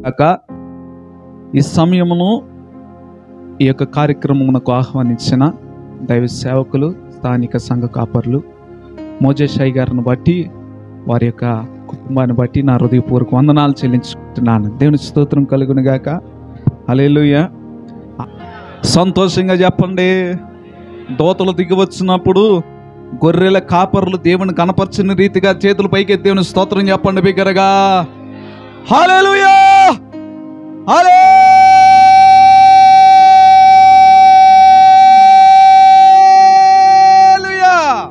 కాక ఈ సమయమును ఈ యొక్క కార్యక్రమమునకు ఆహ్వానించిన దైవ సేవకులు స్థానిక సంఘ కాపర్లు మోజేషాయి గారిని బట్టి వారి యొక్క కుటుంబాన్ని బట్టి నా హృదయపూర్వక వందనాలు చెల్లించుకుంటున్నాను దేవుని స్తోత్రం కలుగును గాక హల్లెలూయా సంతోషంగా చెప్పండి దోతలు దిగి వచ్చినప్పుడు గొర్రెల కాపర్లు దేవుని కనపరచిన రీతిగా చేతులు పైకి దేవుని స్తోత్రం చెప్పండి బిగ్గరగా హల్లెలూయా హల్లెలూయా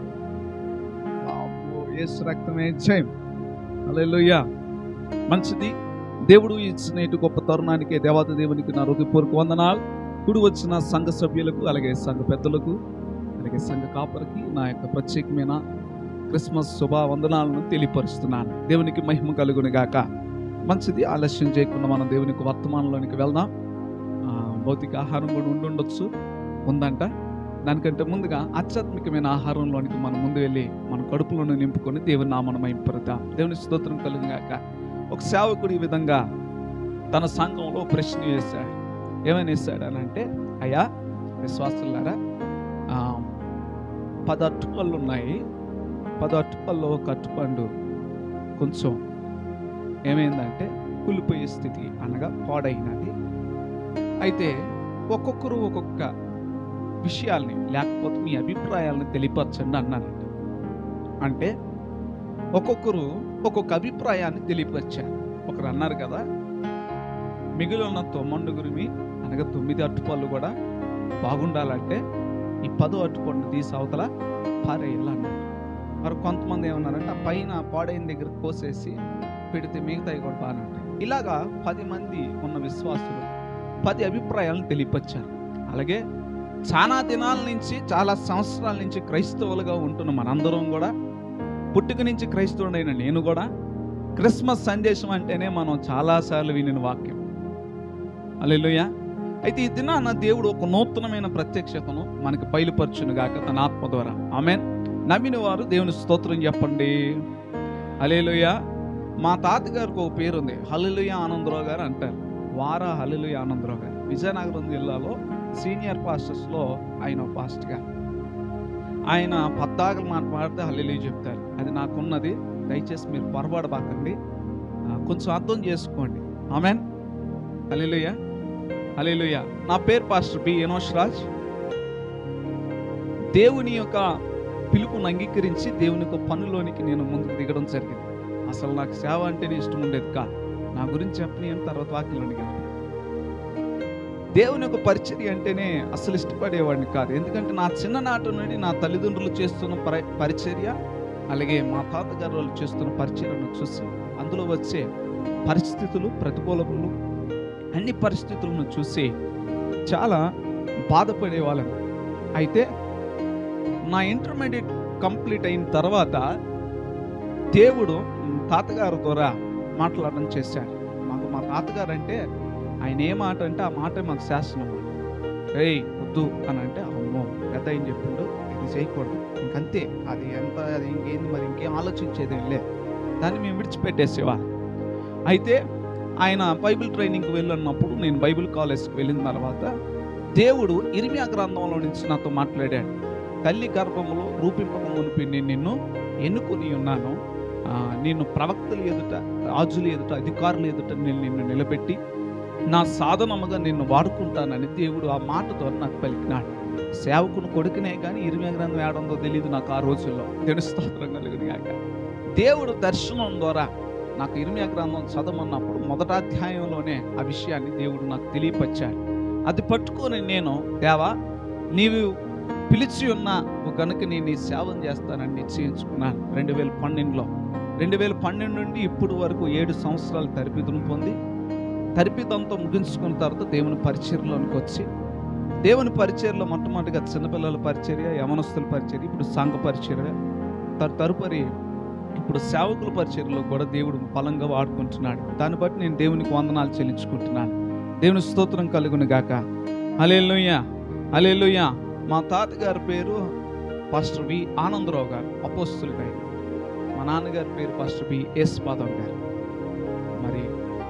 అబ్బో, యేసు రక్తమే జయం హల్లెలూయా మంచిది దేవుడు ఇచ్చిన ఇటు గొప్ప తరుణానికి దేవాత దేవునికి నా హృదయపూర్వక వందనాలు కుడి వచ్చిన సంఘ సభ్యులకు అలాగే సంఘ పెద్దలకు అలాగే సంఘ కాపరికి నా యొక్క ప్రత్యేకమైన క్రిస్మస్ శుభ వందనాలను తెలియపరుస్తున్నాను దేవునికి మహిమ కలుగును గాక మంచిది ఆలస్యం చేయకుండా మనం దేవునికి వర్తమానంలోనికి వెళ్దాం ఆ, భౌతిక ఆహారం కూడా ఉండుండొచ్చు ఉందంట దానికంటే ముందుగా ఆధ్యాత్మికమైన ఆహారంలోనికి మనం ముందు వెళ్ళి మన కడుపులను నింపుకొని దేవుని నామను మహింపరుద్దాం దేవుని స్తోత్రం కలుగును గాక ఒక సేవకుడు ఈ విధంగా తన సంఘంలో ప్రశ్న వేశాడు ఏమని వేశాడు అని అంటే అయ్యా విశ్వాసులారా ఆ, పది అట్టుపళ్ళు ఉన్నాయి పది అట్టుపల్లో ఒక అట్టుపండు కొంచెం ఏమైందంటే కులిపోయే స్థితి అనగా పాడైనది అయితే ఒక్కొక్కరు ఒక్కొక్క విషయాల్ని లేకపోతే మీ అభిప్రాయాలను తెలియపరచండి అన్నానంట అంటే ఒక్కొక్కరు ఒక్కొక్క అభిప్రాయాన్ని తెలియపరిచారు ఒకరు అన్నారు కదా మిగిలిన తొమ్మండుగురిమి అనగా తొమ్మిది అట్టుపళ్ళు కూడా బాగుండాలంటే ఈ పదో అట్టుపండు తీసి అవతల పారేయాలి అన్నారు మరి కొంతమంది ఏమన్నారంటే ఆ పైన పాడైన దగ్గర కోసేసి పెడితే మిగతాయి కూడా బాగానే ఉంటాయి ఇలాగా పది మంది ఉన్న విశ్వాసులు పది అభిప్రాయాలను తెలియపరిచారు అలాగే చాలా దినాల నుంచి చాలా సంవత్సరాల నుంచి క్రైస్తవులుగా ఉంటున్న మనందరం కూడా పుట్టుక నుంచి క్రైస్తవుడైన నేను కూడా క్రిస్మస్ సందేశం అంటేనే మనం చాలాసార్లు వినిన వాక్యం అల్లెలుయ అయితే ఈ దినాన దేవుడు ఒక నూతనమైన ప్రత్యక్షతను మనకి బయలుపరచును గాక తన ఆత్మ ద్వారా ఆమెన్ నమ్మిన వారు దేవుని స్తోత్రం చెప్పండి అలేలుయ మా తాతగారికి ఒక పేరు ఉంది హల్లెలూయ ఆనందరావు గారు అంటారు వారా హల్లెలూయ ఆనందరావు గారు విజయనగరం జిల్లాలో సీనియర్ పాస్టర్స్లో ఆయన ఒక పాస్టర్ గారు ఆయన పద్దాకలు మాట మాడితే హల్లెలూయ చెప్తారు అది నాకున్నది దయచేసి మీరు పొరపాటుబాకండి ఆ, కొంచెం అర్థం చేసుకోండి ఆమెన్ హల్లెలూయ హల్లెలూయ నా పేరు పాస్టర్ బి ఎనోష్ రాజ్ దేవుని యొక్క పిలుపును అంగీకరించి దేవుని యొక్క పనులోనికి నేను ముందుకు దిగడం జరిగింది అసలు నాకు సేవ అంటేనే ఇష్టం ఉండేది కాదు నా గురించి చెప్పని అని తర్వాత వాక్యంలోనికి వెళ్తాను దేవుని యొక్క పరిచర్య అంటేనే అసలు ఇష్టపడేవాడిని కాదు ఎందుకంటే నా చిన్ననాటి నుండి నా తల్లిదండ్రులు చేస్తున్న పరి పరిచర్య అలాగే మా తాతగారు వాళ్ళు చేస్తున్న పరిచర్యను చూసి అందులో వచ్చే పరిస్థితులు ప్రతికూలములు అన్ని పరిస్థితులను చూసి చాలా బాధపడేవాళ్ళం అయితే నా ఇంటర్మీడియట్ కంప్లీట్ అయిన తర్వాత దేవుడు తాతగారు ద్వారా మాట్లాడడం చేశాడు మాకు మా తాతగారు అంటే ఆయన ఏ మాట అంటే ఆ మాట మాకు శాసనం ఏయ్ వద్దు అని అంటే అమ్మో పెద్ద ఏం చెప్పిండు ఇది చేయకూడదు ఇంకంతే అది ఎంత అది ఇంకేంది మరి ఇంకేం ఆలోచించేది లే దాన్ని మేము విడిచిపెట్టేసేవా అయితే ఆయన బైబిల్ ట్రైనింగ్కి వెళ్ళినప్పుడు నేను బైబిల్ కాలేజ్కి వెళ్ళిన తర్వాత దేవుడు ఇర్మియా గ్రంథంలో నుంచి నాతో మాట్లాడాడు తల్లి గర్భములో రూపింపమునిపి నేను నిన్ను ఎన్నుకొని ఉన్నాను ఆ, నిన్ను ప్రవక్తలు ఎదుట రాజులు ఎదుట అధికారులు ఎదుట నేను నిన్ను నిలబెట్టి నా సాధనముగా నిన్ను వాడుకుంటానని దేవుడు ఆ మాటతో నాకు పలికినాడు సేవకుని కొడుకునే కానీ ఇరిమే గ్రంథం ఏడందో తెలియదు నాకు ఆ రోజుల్లో దేవుని స్తోత్రం కలిగింది కాక దేవుడు దర్శనం ద్వారా నాకు ఇరిమియా గ్రంథం చదవమన్నప్పుడు మొదట అధ్యాయంలోనే ఆ విషయాన్ని దేవుడు నాకు తెలియపరిచాడు అది పట్టుకొని నేను దేవా నీవు పిలిచి ఉన్న కనుక నేను ఈ సేవను చేస్తానని నిశ్చయించుకున్నాను రెండు వేల పన్నెండులో రెండు వేల పన్నెండు నుండి ఇప్పుడు వరకు ఏడు సంవత్సరాలు తరిపిదును పొంది తరిపిదంతో ముగించుకున్న తర్వాత దేవుని పరిచర్లోనికి వచ్చి దేవుని పరిచర్లో మొట్టమొదటిగా చిన్నపిల్లల పరిచర్య యమనస్తుల పరిచర్య ఇప్పుడు సంఘ పరిచర్య తర్ తరుపరి ఇప్పుడు సేవకుల పరిచర్యలో కూడా దేవుడు బలంగా వాడుకుంటున్నాడు దాన్ని బట్టి నేను దేవునికి వందనాలు చెల్లించుకుంటున్నాను దేవుని స్తోత్రం కలుగును గాక అలెలుయ్య అలెలుయ్య మా తాతగారి పేరు పాస్టర్ బి ఆనందరావు గారు అపోస్తులు గారు మా నాన్నగారి పేరు పాస్టర్ బి ఎస్ మాధవ్ గారు మరి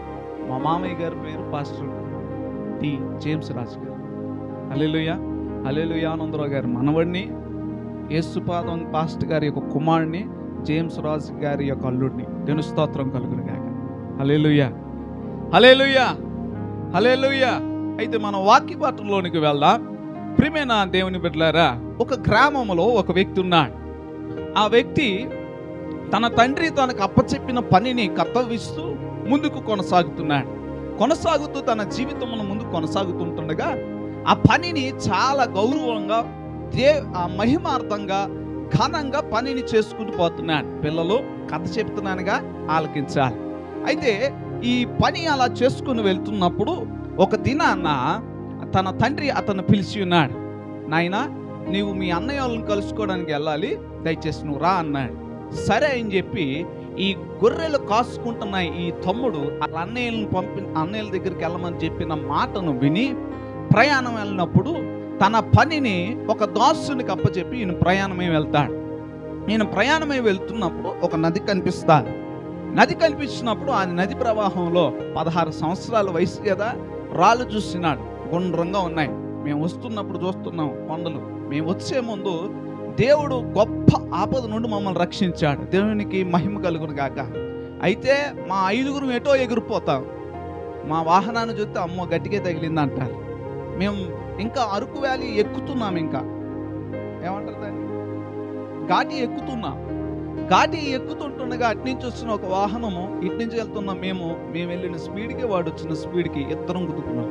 మా మామయ్య గారి పేరు పాస్టర్ టి జేమ్స్ రాజు గారు అలెలుయ అలెలుయ ఆనందరావు గారి మనవడిని యేసుపాదం పాస్టర్ గారి యొక్క కుమారుడిని జేమ్స్ రాజు గారి యొక్క అల్లుడిని నేను స్తోత్రం కలుగును గాక హలేలుయ హలేలుయ హలేలుయ అయితే మన వాక్య పాత్రలోనికి వెళ్దాం ప్రియమైన దేవుని బిడ్డలారా ఒక గ్రామంలో ఒక వ్యక్తి ఉన్నాడు ఆ వ్యక్తి తన తండ్రి తనకు అప్పచెప్పిన పనిని కర్తవ్యిస్తూ ముందుకు కొనసాగుతున్నాడు కొనసాగుతూ తన జీవితమును ముందుకు కొనసాగుతుంటుండగా ఆ పనిని చాలా గౌరవంగా దే ఆ మహిమార్థంగా ఘనంగా పనిని చేసుకుంటూ పోతున్నాడు పిల్లలు కథ చెప్తున్నానుగా ఆలకించాలి అయితే ఈ పని అలా చేసుకుని వెళ్తున్నప్పుడు ఒక దినాన్న తన తండ్రి అతను పిలిచి ఉన్నాడు నాయనా నీవు మీ అన్నయ్య వాళ్ళని కలుసుకోవడానికి వెళ్ళాలి దయచేసి నువ్వు రా అన్నాడు సరే అని చెప్పి ఈ గొర్రెలు కాసుకుంటున్న ఈ తమ్ముడు వాళ్ళ అన్నయ్యలను పంపి అన్నయ్యల దగ్గరికి వెళ్ళమని చెప్పిన మాటను విని ప్రయాణం వెళ్ళినప్పుడు తన పనిని ఒక దాసునికి అప్పచెప్పి ఈయన ప్రయాణమై వెళ్తాడు నేను ప్రయాణమై వెళ్తున్నప్పుడు ఒక నది కనిపిస్తాను నది కనిపించినప్పుడు ఆ నది ప్రవాహంలో పదహారు సంవత్సరాల వయసు కదా రాళ్ళు చూసినాడు గుండ్రంగా ఉన్నాయి మేము వస్తున్నప్పుడు చూస్తున్నాం కొండలు మేము వచ్చే ముందు దేవుడు గొప్ప ఆపద నుండి మమ్మల్ని రక్షించాడు దేవునికి మహిమ కలుగును గాక అయితే మా ఐదుగురు ఎటో ఎగిరిపోతాం మా వాహనాన్ని చూస్తే అమ్మో గట్టిగా తగిలింది అంటారు మేము ఇంకా అరకు వ్యాలీ ఎక్కుతున్నాం ఇంకా ఏమంటారు దాన్ని ఘాటి ఎక్కుతున్నాం ఘాటి ఎక్కుతుంటుండగా అటు నుంచి వచ్చిన ఒక వాహనము ఇటు నుంచి వెళ్తున్నాం మేము మేము వెళ్ళిన స్పీడ్కి వాడు వచ్చిన స్పీడ్కి ఇద్దరం గుద్దుకున్నాం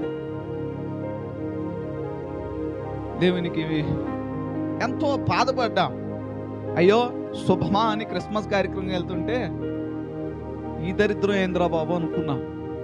దేవునికి ఎంతో బాధపడ్డాం అయ్యో శుభమా అని క్రిస్మస్ కార్యక్రమం వెళ్తుంటే ఈ దరిద్రం ఏంద్రా బాబు అనుకున్నాం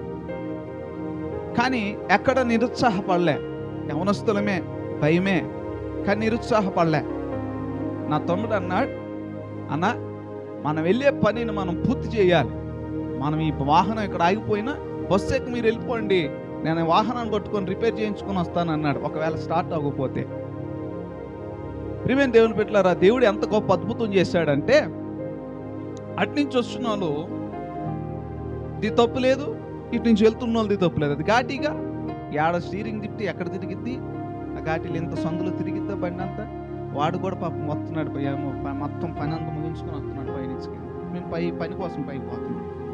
కానీ ఎక్కడ నిరుత్సాహపడలే యవనస్తులమే భయమే కానీ నిరుత్సాహపడలే నా తమ్ముడు అన్నాడు అన్న మనం వెళ్ళే పనిని మనం పూర్తి చేయాలి మనం ఈ వాహనం ఇక్కడ ఆగిపోయినా బస్సు ఎక్కి మీరు వెళ్ళిపోండి నేను వాహనాన్ని కొట్టుకొని రిపేర్ చేయించుకొని వస్తాను అన్నాడు ఒకవేళ స్టార్ట్ అవ్వకపోతే ప్రియమైన దేవుని పెట్టారా దేవుడు ఎంత గొప్ప అద్భుతం చేశాడంటే అట్నుంచి వస్తున్న వాళ్ళు ఇది తప్పు లేదు ఇటు నుంచి వెళ్తున్న వాళ్ళది తప్పు లేదు అది ఘాటీగా ఏడ స్టీరింగ్ తిప్పి ఎక్కడ తిరిగిద్ది ఆ ఘాటీలు ఎంత సందులో తిరిగిద్దా బండి అంతా వాడు కూడా పాపం వస్తున్నాడు పై- ఏమో ప- మొత్తం పని అంతా ముగించుకొని వస్తున్నాడు పై నుంచి మేము పై పని కోసం పైకి పోతున్నాం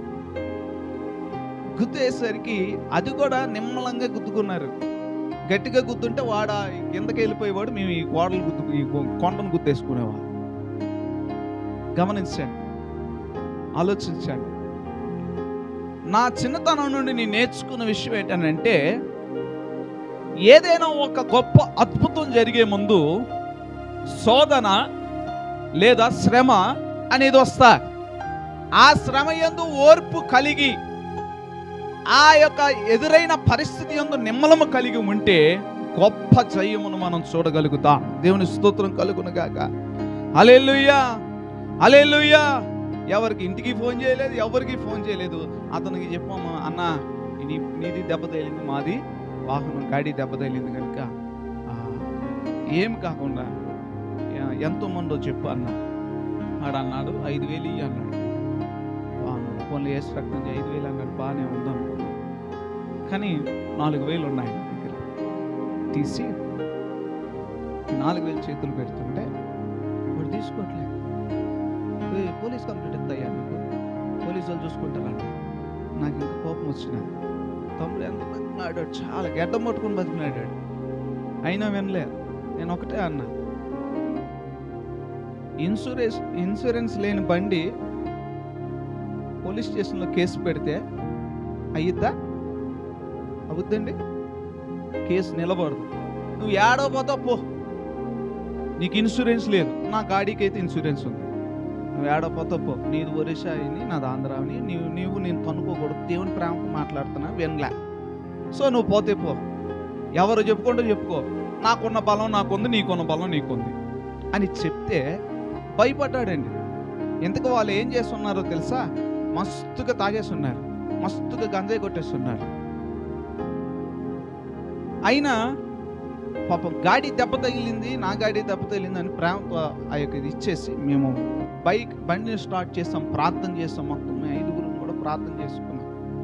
గుద్దేసరికి అది కూడా నిమ్మలంగా గుద్దుకున్నారు గట్టిగా గుద్దుంటే వాడ కిందకి వెళ్ళిపోయేవాడు మేము ఈ గోడలు గుద్దు ఈ గొ- కొండను గుద్దేసుకునేవాడు గమనించండి ఆలోచించండి నా చిన్నతనం నుండి నేను నేర్చుకున్న విషయం ఏంటంటే ఏదైనా ఒక గొప్ప అద్భుతం జరిగే ముందు శోధన లేదా శ్రమ అనేది వస్తా ఆ శ్రమ యందు ఓర్పు కలిగి ఆ యొక్క ఎదురైన పరిస్థితి యందు నిమ్మలము కలిగి ఉంటే గొప్ప జయమును మనం చూడగలుగుతాం దేవుని స్తోత్రం కలుగునుగాక అలెలుయ్యా అలెలుయ్యా ఎవరికి ఇంటికి ఫోన్ చేయలేదు ఎవరికి ఫోన్ చేయలేదు అతనికి చెప్పాము అన్న నీ నీది దెబ్బ తగిలింది మాది వాహనం గాడి దెబ్బ తగిలింది కనుక ఆ, ఏం కాకుండా ఎ- ఎంతో మందో చెప్పు అన్న ఆడు అన్నాడు ఐదు వేలు ఇయ్యి అన్నాడు ఫోన్లో వేసి రక్తం ఐదు వేలు అన్నాడు బాగానే ఉందాం కానీ నాలుగు వేలు ఉన్నాయి నా దగ్గర తీసి ఈ నాలుగు వేలు చేతులు పెడుతుంటే వాడు తీసుకోవట్లేదు "ఏ, పోలీస్ కంప్లైంట్ ఎత్తయ్యా నీకు పోలీసు వాళ్ళు చూసుకుంటారంట నాకు ఇంకా కోపం వచ్చినది తమ్ముడు ఎంత బతికినాడాడు చాలా గడ్డం పట్టుకుని బతికినాడాడు అయినా వినలేదు నేను ఒకటే అన్నా ఇన్సూరెన్స్ ఇన్సూరెన్స్ లేని బండి పోలీస్ స్టేషన్లో కేసు పెడితే అయ్యిద్దా అవుద్దండి కేసు నిలబడదు నువ్వు ఏడో పోతావు పో నీకు ఇన్సూరెన్స్ లేదు నా గాడికి అయితే ఇన్సూరెన్స్ ఉంది నువ్వు ఏడో పోతావు పో నీది ఒరిస్సా అని నాది ఆంధ్రాని నీవు నీవు నేను కనుక్కోకూడదు దేవుని ప్రేమకు మాట్లాడుతున్నా వినలే సో నువ్వు పోతే పో ఎవరు చెప్పుకుంటూ చెప్పుకో నాకున్న బలం నాకుంది నీకున్న బలం నీకుంది అని చెప్తే భయపడ్డాడండి ఎందుకు వాళ్ళు ఏం చేస్తున్నారో తెలుసా మస్తుగా తాగేస్తున్నారు మస్తుగా గంజాయి కొట్టేస్తున్నారు అయినా పాపం గాడి దెబ్బ తగిలింది నా గాడి దెబ్బ తగిలింది అని ప్రేమతో ఆ యొక్క ఇది ఇచ్చేసి మేము బైక్ బండిని స్టార్ట్ చేస్తాం ప్రార్థన చేస్తాం మొత్తం మేము ఐదుగురు కూడా ప్రార్థన చేసుకున్నాం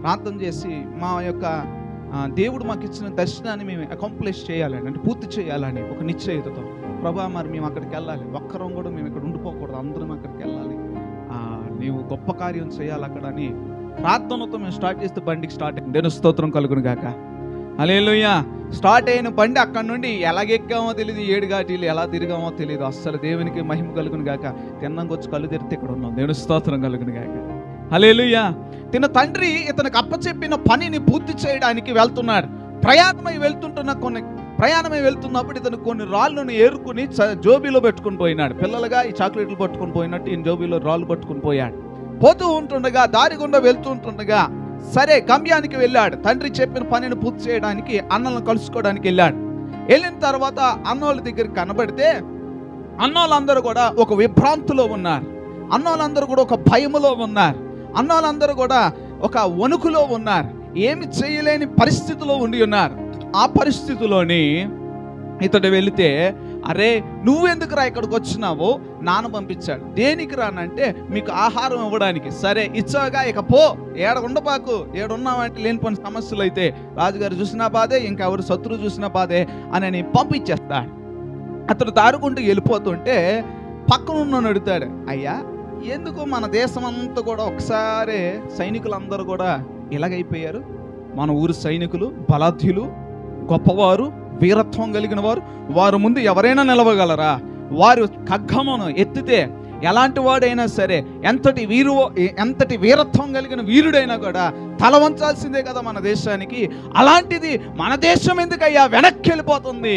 ప్రార్థన చేసి మా యొక్క ఆ, దేవుడు మాకు ఇచ్చిన దర్శనాన్ని మేము అకాంప్లిష్ చేయాలని అంటే పూర్తి చేయాలని ఒక నిశ్చయితతో ప్రభా మరి మేము అక్కడికి వెళ్ళాలి ఒక్కరం కూడా మేము ఇక్కడ ఉండిపోకూడదు అందరం అక్కడికి వెళ్ళాలి ఆ, నీవు గొప్ప కార్యం చేయాలి అక్కడ అని ప్రార్థనతో మేము స్టార్ట్ చేస్తే బండికి స్టార్ట్ అయింది నేను స్తోత్రం కలుగును గాక అలేలుయ్య స్టార్ట్ అయిన బండి అక్కడ నుండి ఎలాగెక్కామో తెలియదు ఏడు ఘాటీలు ఎలా తిరిగామో తెలియదు అస్సలు దేవునికి మహిమ కలుగును గాక తిన్నంగా వచ్చి కళ్ళు తెరితే ఇక్కడ ఉన్నాం దేవుని స్తోత్రం కలుగును గాక హలేలుయ్య తిన తండ్రి ఇతనికి అప్పచెప్పిన పనిని పూర్తి చేయడానికి వెళ్తున్నాడు ప్రయాణమై వెళ్తుంటున్న కొన్ని ప్రయాణమై వెళ్తున్నప్పుడు ఇతను కొన్ని రాళ్ళను ఏరుకుని చ- జోబీలో పెట్టుకుని పోయినాడు పిల్లలుగా ఈ చాక్లెట్లు పట్టుకుని పోయినట్టు ఈయన జోబీలో రాళ్ళు పట్టుకుని పోయాడు పోతూ ఉంటుండగా దారి గుండా వెళ్తూ ఉంటుండగా సరే గమ్యానికి వెళ్ళాడు తండ్రి చెప్పిన పనిని పూర్తి చేయడానికి అన్నలను కలుసుకోవడానికి వెళ్ళాడు వెళ్ళిన తర్వాత అన్నోళ్ళ దగ్గరికి కనబడితే అన్నోళ్ళందరూ కూడా ఒక విభ్రాంతిలో ఉన్నారు అన్నోళ్ళందరూ కూడా ఒక భయములో ఉన్నారు అన్నోళ్ళందరూ కూడా ఒక వణుకులో ఉన్నారు ఏమి చేయలేని పరిస్థితిలో ఉండి ఉన్నారు ఆ పరిస్థితిలోని ఇతడు వెళితే అరే నువ్వెందుకురా ఇక్కడికి వచ్చినావో నాన్న పంపించాడు దేనికి రానంటే మీకు ఆహారం ఇవ్వడానికి సరే ఇచ్చావుగా ఇక పో ఏడ ఉండపాకు ఏడున్నావంటే లేని పని సమస్యలు అయితే రాజుగారు చూసినా బాధే ఇంకా ఎవరు శత్రువు చూసినా బాధే అని అని పంపించేస్తాడు అతడు దారుకుంటూ వెళ్ళిపోతుంటే పక్కన ఉన్న అడుగుతాడు అయ్యా ఎందుకు మన దేశం అంతా కూడా ఒకసారి సైనికులందరూ కూడా ఇలాగైపోయారు మన ఊరు సైనికులు బలాఢ్యులు గొప్పవారు వీరత్వం కలిగిన వారు వారు ముందు ఎవరైనా నిలవగలరా వారు ఖడ్గమును ఎత్తితే ఎలాంటి వాడైనా సరే ఎంతటి వీరు ఎంతటి వీరత్వం కలిగిన వీరుడైనా కూడా తల వంచాల్సిందే కదా మన దేశానికి అలాంటిది మన దేశం ఎందుకయ్యా వెనక్కి వెళ్ళిపోతుంది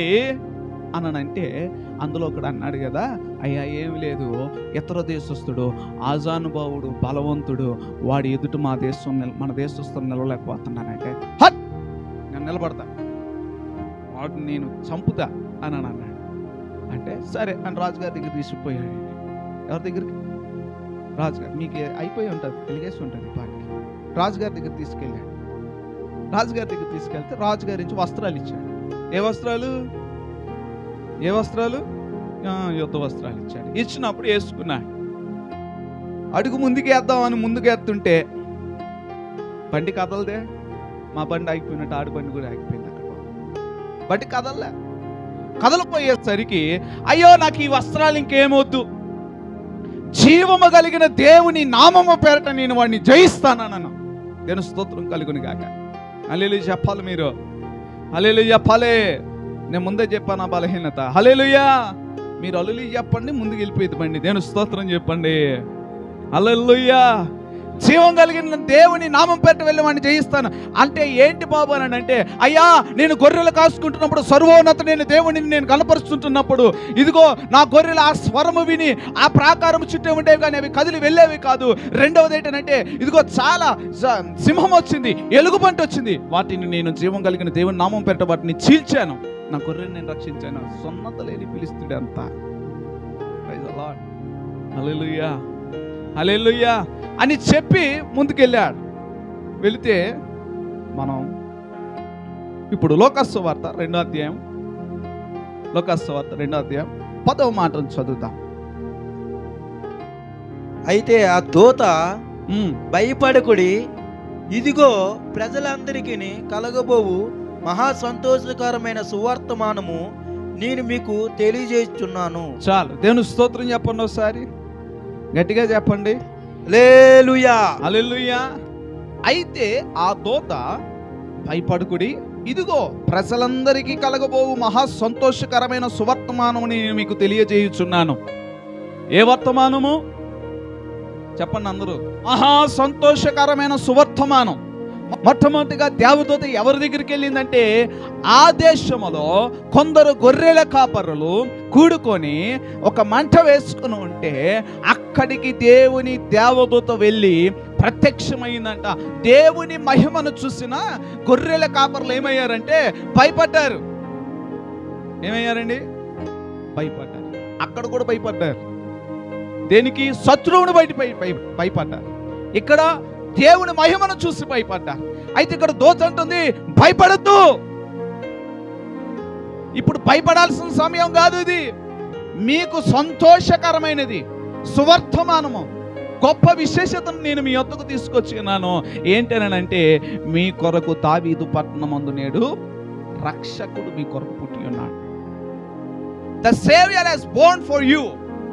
అనంటే అందులో ఒకడు అన్నాడు కదా అయ్యా ఏమి లేదు ఇతర దేశస్థుడు ఆజానుభావుడు బలవంతుడు వాడి ఎదుట మా దేశం నిల- మన దేశస్తులు నిలవలేకపోతున్నానంటే హట్ నేను నిలబడతా వాడు నేను చంపుతా అని అని అన్నాడు అంటే సరే అని రాజుగారి దగ్గర తీసుకుపోయాడు ఎవరి దగ్గరికి రాజుగారు మీకు అయిపోయి ఉంటుంది తెలిగేసి ఉంటుంది ఈ పాటికి రాజుగారి దగ్గర తీసుకెళ్ళాడు రాజుగారి దగ్గర తీసుకెళ్తే రాజుగారి నుంచి వస్త్రాలు ఇచ్చాడు ఏ వస్త్రాలు ఏ వస్త్రాలు ఆ, యుద్ధ వస్త్రాలు ఇచ్చాడు ఇచ్చినప్పుడు వేసుకున్నాడు అడుగు ముందుకు వేద్దామని ముందుకు వేస్తుంటే బండి కదలదే మా బండి ఆగిపోయినట్టు ఆడి బండి కూడా ఆగిపోయింది అక్కడ బండి కదలలే కదలపోయేసరికి అయ్యో నాకు ఈ వస్త్రాలు ఇంకేమొద్దు జీవము కలిగిన దేవుని నామము పేరట నేను వాడిని జయిస్తానన్నాను నేను స్తోత్రం కలుగుని గాక అల్లెలు చెప్పాలి మీరు అల్లెలు చెప్పాలే నేను ముందే చెప్పాను నా బలహీనత హలేలుయ్యా మీరు అల్లులు చెప్పండి ముందుకు వెళ్ళిపోయేది బండి నేను స్తోత్రం చెప్పండి అల్లెలుయ్యా జీవం కలిగిన దేవుని నామం పెట్టి వెళ్ళమని జయిస్తాను అంటే ఏంటి బాబు అని అంటే అయ్యా నేను గొర్రెలు కాసుకుంటున్నప్పుడు సర్వోన్నత నేను దేవునిని నేను కనపరుస్తుంటున్నప్పుడు ఇదిగో నా గొర్రెలు ఆ స్వరము విని ఆ ప్రాకారం చుట్టూ ఉండేవి కానీ అవి కదిలి వెళ్ళేవి కాదు రెండవది ఏంటంటే ఇదిగో చాలా స- సింహం వచ్చింది ఎలుగుబంటి వచ్చింది వాటిని నేను జీవం కలిగిన దేవుని నామం పెట్ట వాటిని చీల్చాను నా గొర్రెని నేను రక్షించాను సున్నత లేని పిలుస్తుడే అంతా హల్లెలూయా హల్లెలూయా అని చెప్పి ముందుకెళ్ళాడు వెళితే మనం ఇప్పుడు లోకస్సు వార్త రెండో అధ్యాయం లోకస్సు వార్త రెండో అధ్యాయం పదవ మాటను చదువుతాం అయితే ఆ దూత ఉమ్, భయపడకుడి ఇదిగో ప్రజలందరికీ కలగబోవు మహా సంతోషకరమైన సువర్తమానము నేను మీకు తెలియజేస్తున్నాను చాలు దేవుని స్తోత్రం చెప్పండి ఒకసారి గట్టిగా చెప్పండి లేలుయా అలెలుయ్యా అయితే ఆ దోత భయపడుకుడి ఇదిగో ప్రజలందరికీ కలగబోవు మహా సంతోషకరమైన సువర్తమానము నేను మీకు తెలియజేయుచున్నాను ఏ వర్తమానము చెప్పండి అందరూ మహా సంతోషకరమైన సువర్తమానం మొట్టమొదటిగా దేవదూత ఎవరి దగ్గరికి వెళ్ళిందంటే ఆ దేశములో కొందరు గొర్రెల కాపరులు కూడుకొని ఒక మంట వేసుకుని ఉంటే అక్కడికి దేవుని దేవదూత వెళ్ళి ప్రత్యక్షమైందంట దేవుని మహిమను చూసిన గొర్రెల కాపర్లు ఏమయ్యారంటే భయపడ్డారు ఏమయ్యారండి భయపడ్డారు అక్కడ కూడా భయపడ్డారు దేనికి శత్రువుని బయట భయ- భయ- భయపడ్డారు ఇక్కడ దేవుని మహిమను చూసి భయపడ్డారు అయితే ఇక్కడ దోచ అంటుంది భయపడద్దు ఇప్పుడు భయపడాల్సిన సమయం కాదు ఇది మీకు సంతోషకరమైనది సువర్తమానము గొప్ప విశేషతను నేను మీ యొద్దకు తీసుకొచ్చి ఉన్నాను ఏంటనంటే మీ కొరకు దావీదు పట్టణమందు నేడు రక్షకుడు మీ కొరకు పుట్టి ఉన్నాడు the saviour he's born for you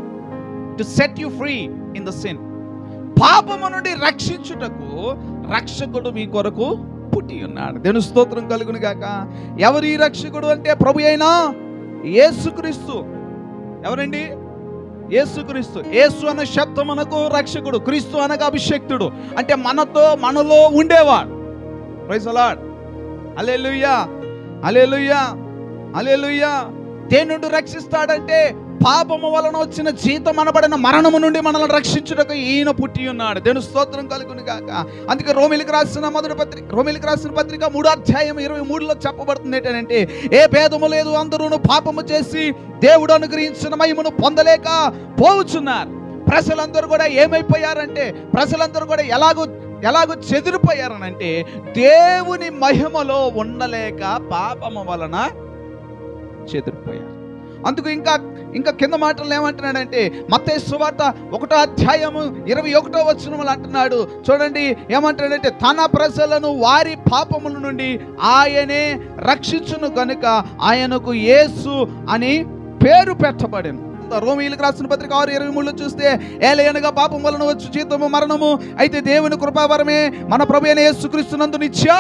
to set you free in the sin పాపము నుండి రక్షించుటకు రక్షకుడు మీ కొరకు పుట్టి ఉన్నాడు దేవుని స్తోత్రం కలుగును గాక ఎవరు ఈ రక్షకుడు అంటే ప్రభు అయినా యేసుక్రీస్తు ఎవరండి యేసుక్రీస్తు యేసు అన్న శబ్దం మనకు రక్షకుడు క్రీస్తు అనగా అభిషక్తుడు అంటే మనతో మనలో ఉండేవాడు ప్రైజ్ అలాడ్ అలెలుయ్యా అలెలుయ్యా అలెలుయ్యా దేని నుండి రక్షిస్తాడంటే పాపము వలన వచ్చిన జీతం అనబడిన మరణము నుండి మనల్ని రక్షించుటకు ఈయన పుట్టి ఉన్నాడు దేని స్తోత్రం కలుగును గాక అందుకే రోమిలికి రాసిన మొదటి పత్రిక రోమిలికి రాసిన పత్రిక మూడో అధ్యాయం ఇరవై మూడులో చెప్పబడుతుంది ఏంటంటే ఏ భేదము లేదు అందరూ పాపము చేసి దేవుడు అనుగ్రహించిన మహిమను పొందలేక పోవుచున్నారు ప్రజలందరూ కూడా ఏమైపోయారంటే ప్రజలందరూ కూడా ఎలాగో ఎలాగో చెదిరిపోయారనంటే దేవుని మహిమలో ఉండలేక పాపము వలన చెదిరిపోయారు అందుకు ఇంకా ఇంకా కింద మాటలు ఏమంటున్నాడంటే మత్తయి సువార్త ఒకటో అధ్యాయము ఇరవై ఒకటో వచనములు అంటున్నాడు చూడండి ఏమంటాడంటే తన ప్రజలను వారి పాపముల నుండి ఆయనే రక్షించును గనుక ఆయనకు యేసు అని పేరు పెట్టబడెను రోమిలకు రాసిన పత్రిక ఆరు ఇరవై మూడులో చూస్తే ఏలయనగా పాపం వలన వచ్చు జీతము మరణము అయితే దేవుని కృపావరమే మన ప్రభు అయిన యేసుక్రీస్తునందు నిత్య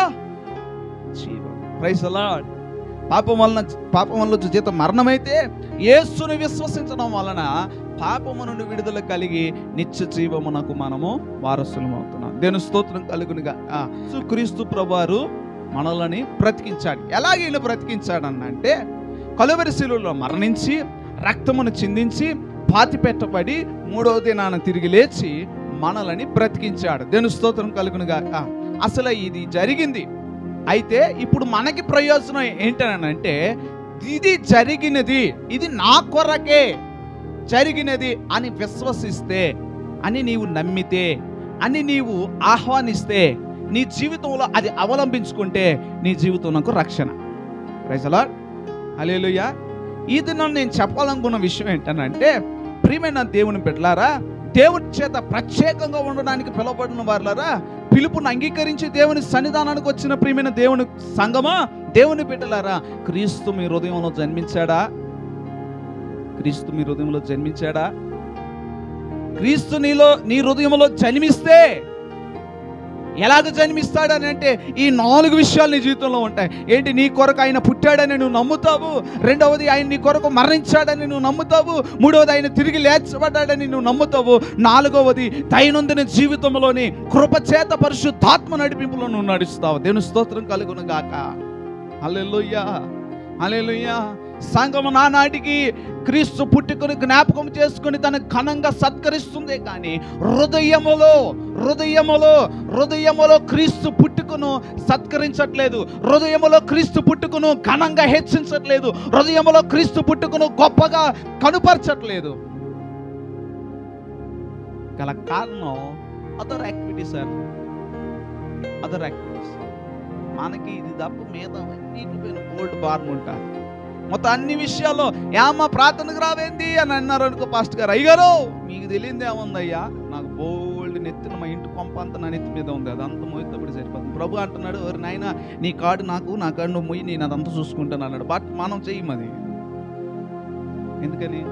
జీవం ప్రైజ్ అలాడ్ పాపం వలన పాపం వలన వచ్చే జీతం మరణమైతే యేసుని విశ్వసించడం వలన పాపము నుండి విడుదల కలిగి నిత్య జీవమునకు మనము వారసులం అవుతున్నాం దేని స్తోత్రం కలుగునుగా క్రీస్తు ప్రభువారు మనలని బ్రతికించాడు ఎలాగ ఈయన బ్రతికించాడనంటే కలువరి శిలువలో మరణించి రక్తమును చిందించి పాతి పెట్టబడి మూడవ దినాన తిరిగి లేచి మనలని బ్రతికించాడు దేని స్తోత్రం కలుగునుగా అసలు ఇది జరిగింది అయితే ఇప్పుడు మనకి ప్రయోజనం ఏంటనంటే ఇది జరిగినది ఇది నా కొరకే జరిగినది అని విశ్వసిస్తే అని నీవు నమ్మితే అని నీవు ఆహ్వానిస్తే నీ జీవితంలో అది అవలంబించుకుంటే నీ జీవితంలో రక్షణ రైజలా అలేలుయ్య ఈ దినం నేను చెప్పాలనుకున్న విషయం ఏంటనంటే ప్రియమైన దేవుని బిడ్డలారా దేవుని చేత ప్రత్యేకంగా ఉండడానికి పిలువబడిన వారులారా పిలుపును అంగీకరించి దేవుని సన్నిధానానికి వచ్చిన ప్రియమైన దేవుని సంగమా దేవుని బిడ్డలారా క్రీస్తు మీ హృదయంలో జన్మించాడా క్రీస్తు మీ హృదయంలో జన్మించాడా క్రీస్తు నీలో నీ హృదయంలో జన్మిస్తే ఎలాగ జన్మిస్తాడని అంటే ఈ నాలుగు విషయాలు నీ జీవితంలో ఉంటాయి ఏంటి నీ కొరకు ఆయన పుట్టాడని నువ్వు నమ్ముతావు రెండవది ఆయన నీ కొరకు మరణించాడని నువ్వు నమ్ముతావు మూడవది ఆయన తిరిగి లేచబడ్డాడని నువ్వు నమ్ముతావు నాలుగవది దైనందిన జీవితంలోని కృపచేత పరిశుద్ధాత్మ నడిపింపులో నువ్వు నడుస్తావు దేవుని స్తోత్రం కలుగును గాక అల్లెలుయ్యా అల్లెలుయ్యా సంఘం నానాటికి క్రీస్తు పుట్టుకుని జ్ఞాపకం చేసుకుని తన ఘనంగా సత్కరిస్తుంది కానీ హృదయములో హృదయములో హృదయములో క్రీస్తు పుట్టుకును సత్కరించట్లేదు హృదయములో క్రీస్తు పుట్టుకును ఘనంగా హెచ్చించట్లేదు హృదయములో క్రీస్తు పుట్టుకును గొప్పగా కనుపరచట్లేదు గల కారణం other activities sir other activities మనకి ఇది తప్ప మీద అన్నిటిపైన బోల్డ్ బార్మ్ ఉంటారు మొత్తం అన్ని విషయాల్లో ఏమ్మా ప్రార్థనకు రావేంది అని అన్నారు అనుకో పాస్ట్ గారు అయ్యారు మీకు తెలియంది ఏముందయ్యా నాకు బోల్డ్ నెత్తిన మా ఇంటి కొంప అంతా నా నెత్తి మీద ఉంది అదంతా మోయితప్పుడు సరిపోతుంది ప్రభు అంటున్నాడు ఎవరు నాయన నీ కార్డు నాకు నా కార్డు నువ్వు మొయ్యి నేను అదంతా చూసుకుంటాను అన్నాడు బట్ మనం చెయ్యమది ఎందుకని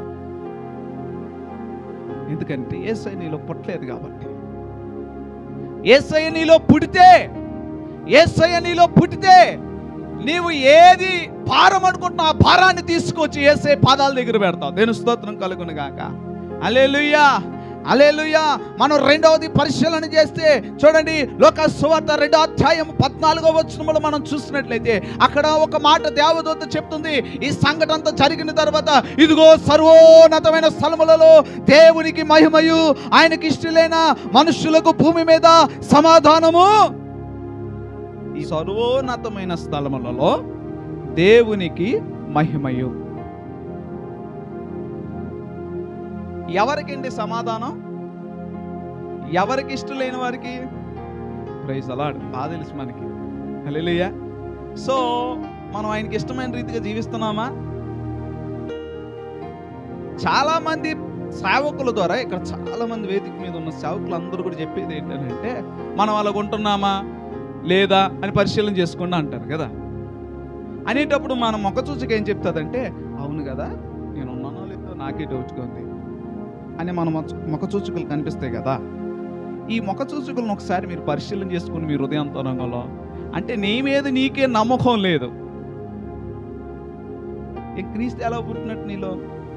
ఎందుకంటే ఏసై నీలో పుట్టలేదు కాబట్టి ఏసై నీలో పుడితే ఏసయ్య నీలో పుట్టితే నీవు ఏది భారం అనుకుంటున్నా ఆ భారాన్ని తీసుకొచ్చి ఏసే పాదాల దగ్గర పెడతావు దేని స్తోత్రం కలుగును గాక అలేలుయ్యా అలేలుయ్యా మనం రెండవది పరిశీలన చేస్తే చూడండి లోక సువార్త రెండో అధ్యాయం పద్నాలుగో వచనములో మనం చూసినట్లయితే అక్కడ ఒక మాట దేవదూత చెప్తుంది ఈ సంఘటన అంతా జరిగిన తర్వాత ఇదిగో సర్వోన్నతమైన స్థలములలో దేవునికి మహిమయు ఆయనకి ఇష్టలైన మనుషులకు భూమి మీద సమాధానము ఈ సర్వోన్నతమైన స్థలములలో దేవునికి మహిమయు ఎవరికండి సమాధానం ఎవరికి ఇష్టం లేని వారికి ప్రైజ్ అలాడు బాగా తెలుసు మనకి హల్లెలూయా సో మనం ఆయనకి ఇష్టమైన రీతిగా జీవిస్తున్నామా చాలా మంది సేవకుల ద్వారా ఇక్కడ చాలా మంది వేదిక మీద ఉన్న సేవకులు అందరూ కూడా చెప్పేది ఏంటంటే మనం అలాగ ఉంటున్నామా లేదా అని పరిశీలన చేసుకుండా అంటారు కదా అనేటప్పుడు మన మొక్క చూచుక ఏం చెప్తుందంటే అవును కదా నేను ఉన్నానో లేదో నాకే డౌట్గా ఉంది అని మన మొచ్చ- మొక్క చూచుకలు కనిపిస్తాయి కదా ఈ మొక్క చూచుకలను ఒకసారి మీరు పరిశీలన చేసుకుని మీ హృదయాంతరంగంలో అంటే నీ మీద నీకే నమ్మకం లేదు ఏ క్రీస్తు ఎలా పుట్టినట్టు నీలో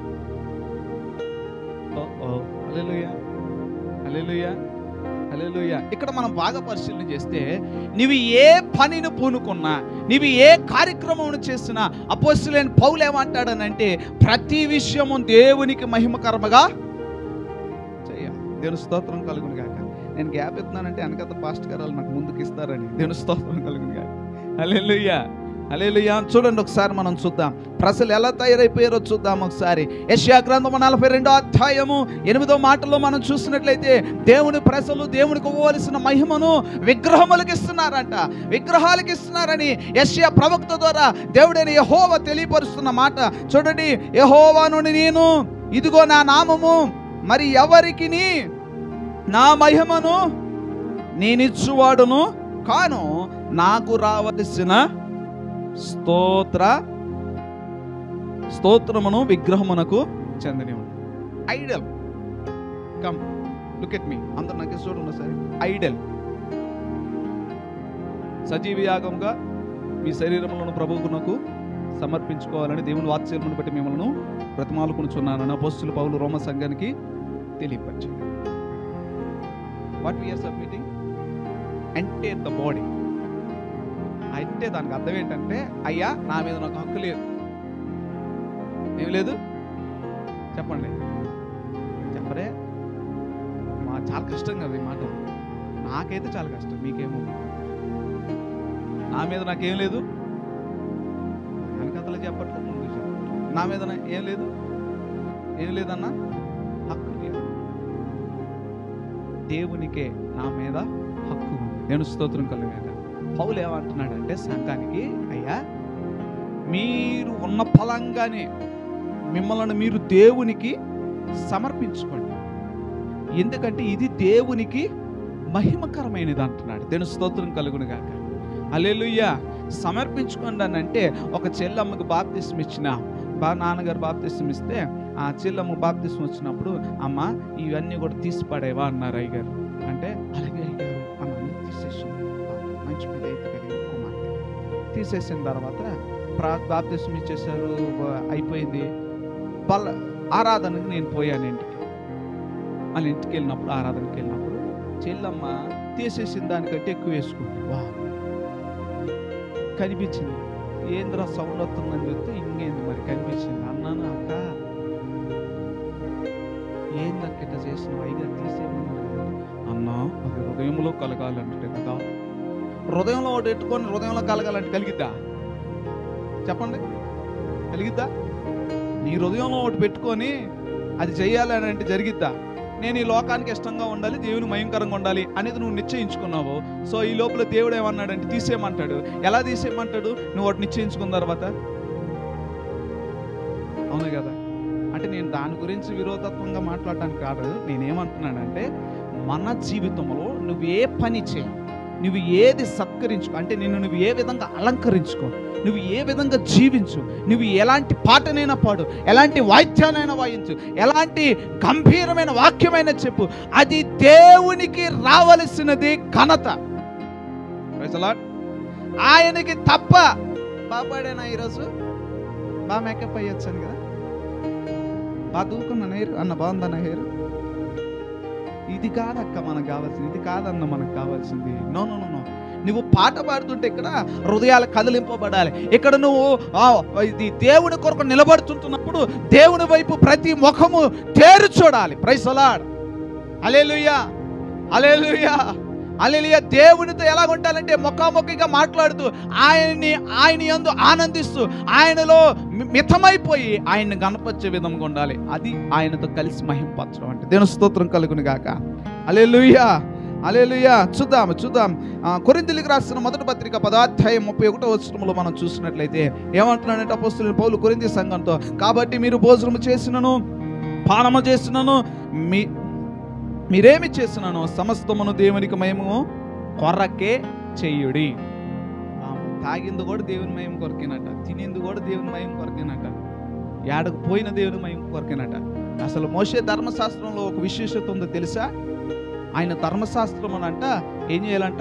ఓ, ఓ, హల్లెలూయా హల్లెలూయా హల్లెలూయా ఇక్కడ మనం బాగా పరిశీలన చేస్తే నీవు ఏ పనిని పూనుకున్నా నీవు ఏ కార్యక్రమం చేసినా అపోస్తులైన పౌలు ఏమంటాడనంటే ప్రతి విషయము దేవునికి మహిమకరముగా చెయ్యాలి దేవుని స్తోత్రం కలుగును గాక నేను గ్యాప్ ఇస్తున్నానంటే వెనకత పాస్ట్ గారు నాకు ముందుకు ఇస్తారని దేవుని స్తోత్రం కలుగును గాక హల్లెలూయా హల్లెలూయా చూడండి ఒకసారి మనం చూద్దాం ప్రజలు ఎలా తయారైపోయారో చూద్దాం ఒకసారి యెషయా గ్రంథము నలభై రెండో అధ్యాయము ఎనిమిదో మాటలో మనం చూసినట్లయితే దేవుని ప్రజలు దేవునికి ఇవ్వవలసిన మహిమను విగ్రహములకు ఇస్తున్నారంట విగ్రహాలకు ఇస్తున్నారని యెషయా ప్రవక్త ద్వారా దేవుడైన యహోవ తెలియపరుస్తున్న మాట చూడండి యహోవాను నేను ఇదిగో నా నామము మరి ఎవరికి నా మహిమను నేనిచ్చువాడును కాను నాకు రావలసిన స్తోత్ర స్తోత్రమును విగ్రహమునకు చెందినవి ఐడల్ కమ్ లుక్ ఎట్ మీ అందరు నాకు చూడండి సరే ఐడల్ సజీవ యాగంగా మీ శరీరములను ప్రభువునకు సమర్పించుకోవాలని దేవుని వాత్సల్యమును బట్టి మిమ్మల్ని బ్రతిమాలుకునిచున్నానని అపోస్తుల పౌలు రోమ సంఘానికి తెలియపరిచింది వాట్ వీఆర్ సబ్మిటింగ్ అంటే ద బాడీ అంటే దానికి అర్థం ఏంటంటే అయ్యా నా మీద నాకు హక్కు లేదు ఏం లేదు చెప్పండి చెప్పరే మా చాలా కష్టం కదా ఈ మాట నాకైతే చాలా కష్టం మీకేమో నా మీద నాకేం లేదు వెనకతలు చెప్పట్లేదు ముందు చెప్పట్లేదు. నా మీద నా- ఏం లేదు ఏం లేదన్నా హక్కు లేదు దేవునికే నా మీద హక్కు ఉంది నేను స్తోత్రం కలిగాక పౌలు ఏమంటున్నాడంటే సంఘానికి అయ్యా మీరు ఉన్న ఫలంగానే మిమ్మల్ని మీరు దేవునికి సమర్పించుకోండి ఎందుకంటే ఇది దేవునికి మహిమకరమైనది అంటున్నాడు దేని స్తోత్రం కలుగును గాక అలెలుయ్య సమర్పించుకోండి అని అంటే ఒక చెల్లమ్మకి బాప్తిస్మ ఇచ్చిన బా నాన్నగారు బాప్తిస్మ ఇస్తే ఆ చెల్లమ్మ బాప్తిస్మ వచ్చినప్పుడు అమ్మ ఇవన్నీ కూడా తీసి పడేవా అన్నారు అయ్యగారు అంటే అలాగే అయ్యారు అన్న తీసేసింది మంచి మీద అయితే కలిగిన కుమార్తె తీసేసిన తర్వాత ప్రా బాప్తిస్మ ఇచ్చేసారు బ- అయిపోయింది వాళ్ళ ఆరాధనకు నేను పోయాను ఇంటికి వాళ్ళ ఇంటికి వెళ్ళినప్పుడు ఆరాధనకి వెళ్ళినప్పుడు చెల్లమ్మ తీసేసిన దానికంటే ఎక్కువ వేసుకుంది వా కనిపించింది ఏంద్రా సౌండ్ వస్తుందని చెప్తే ఇంకేంది మరి కనిపించింది అన్నాను అక్క ఏంది అక్క ఇట్లా చేసిన అయిగా తీసేయమన్నారు కదా. అన్నా అది హృదయంలో కలగాలంటే కదా హృదయంలో ఒకటి పెట్టుకొని హృదయంలో కలగాలంటే కలిగిద్దా చెప్పండి కలిగిద్దా నీ హృదయంలో ఒకటి పెట్టుకొని అది చెయ్యాలని అంటే జరిగిద్దా నేను ఈ లోకానికి ఇష్టంగా ఉండాలి దేవుని భయంకరంగా ఉండాలి అనేది నువ్వు నిశ్చయించుకున్నావు సో ఈ లోపల దేవుడు ఏమన్నాడంటే తీసేయమంటాడు ఎలా తీసేయమంటాడు నువ్వు ఒకటి నిశ్చయించుకున్న తర్వాత అవును కదా అంటే నేను దాని గురించి విరోధత్వంగా మాట్లాడటానికి కాదు నేనేమంటున్నానంటే మన జీవితంలో నువ్వు ఏ పని చేయి నువ్వు ఏది సత్కరించుకో అంటే నిన్ను నువ్వు ఏ విధంగా అలంకరించుకో నువ్వు ఏ విధంగా జీవించు నువ్వు ఎలాంటి పాటనైనా పాడు ఎలాంటి వాయిద్యానైనా వాయించు ఎలాంటి గంభీరమైన వాక్యమైనా చెప్పు అది దేవునికి రావలసినది ఘనత Praise the Lord. ఆయనకి తప్ప బాపాడేనా ఈరోజు బాగా మేకప్ అయ్యొచ్చాను కదా బాగా దూకున్నాను హెయిర్ అన్న బాగుందన్న హెయిర్ ఇది కాదక్క మనకు కావాల్సింది ఇది కాదన్న మనకు కావాల్సింది నో నో నో నో నువ్వు పాట పాడుతుంటే ఇక్కడ హృదయాలు కదిలింపబడాలి ఇక్కడ నువ్వు ఆ, ఇది దేవుని కొరకు నిలబడుతుంటున్నప్పుడు దేవుని వైపు ప్రతి ముఖము తేరు చూడాలి ప్రైసలాడ్ అలేలుయ్యా అలేలుయ్యా అలెలియ దేవునితో ఎలా ఉండాలంటే ముఖాముఖిగా మాట్లాడుతూ ఆయన్ని ఆయన యందు ఆనందిస్తూ ఆయనలో మి- మితమైపోయి ఆయన్ని గణపరిచే విధంగా ఉండాలి అది ఆయనతో కలిసి మహింపరచడం అంటే దేవుని స్తోత్రం కలుగును గాక అలెలుయ్యా అలెలుయ్యా చూద్దాం చూద్దాం ఆ, కొరింథీయులకు రాసిన మొదటి పత్రిక పదాధ్యాయం ముప్పై ఒకటో వచనంలో మనం చూసినట్లయితే ఏమంటున్నాడంటే అపోస్తులైన పౌలు కొరింది సంఘంతో కాబట్టి మీరు భోజనం చేసినను పానము చేసినను మీ మీరేమి చేసినాను సమస్తమును దేవునికి మయము కొరకే చెయ్యుడి పాము తాగింది కూడా దేవుని మయం కొరకేనట తినింది కూడా దేవుని మయం కొరకేనట ఏడకు పోయిన దేవుని మయం కొరకేనట అసలు మోసే ధర్మశాస్త్రంలో ఒక విశేషత ఉందో తెలుసా ఆయన ధర్మశాస్త్రం అని అంట ఏం చేయాలంట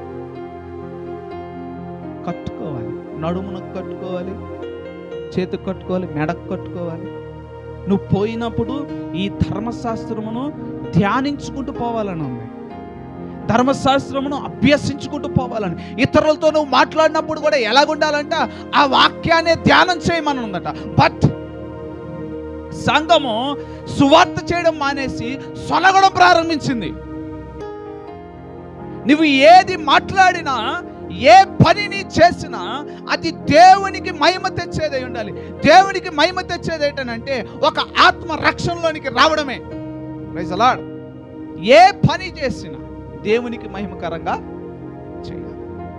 కట్టుకోవాలి నడుమునకు కట్టుకోవాలి చేతికి కట్టుకోవాలి మెడకు కట్టుకోవాలి నువ్వు పోయినప్పుడు ఈ ధర్మశాస్త్రమును ధ్యానించుకుంటూ పోవాలని ఉంది ధర్మశాస్త్రమును అభ్యసించుకుంటూ పోవాలని ఇతరులతో నువ్వు మాట్లాడినప్పుడు కూడా ఎలాగుండాలంట ఆ వాక్యాన్ని ధ్యానం చేయమని ఉందట బట్ సంఘము సువార్త చేయడం మానేసి సొలగడం ప్రారంభించింది నువ్వు ఏది మాట్లాడినా ఏ పనిని చేసినా అది దేవునికి మహిమ తెచ్చేదై ఉండాలి దేవునికి మహిమ తెచ్చేది ఏంటనంటే ఒక ఆత్మ రక్షణలోనికి రావడమే ప్రైజ్ అలాడ్ ఏ పని చేసినా దేవునికి మహిమకరంగా చేయాలి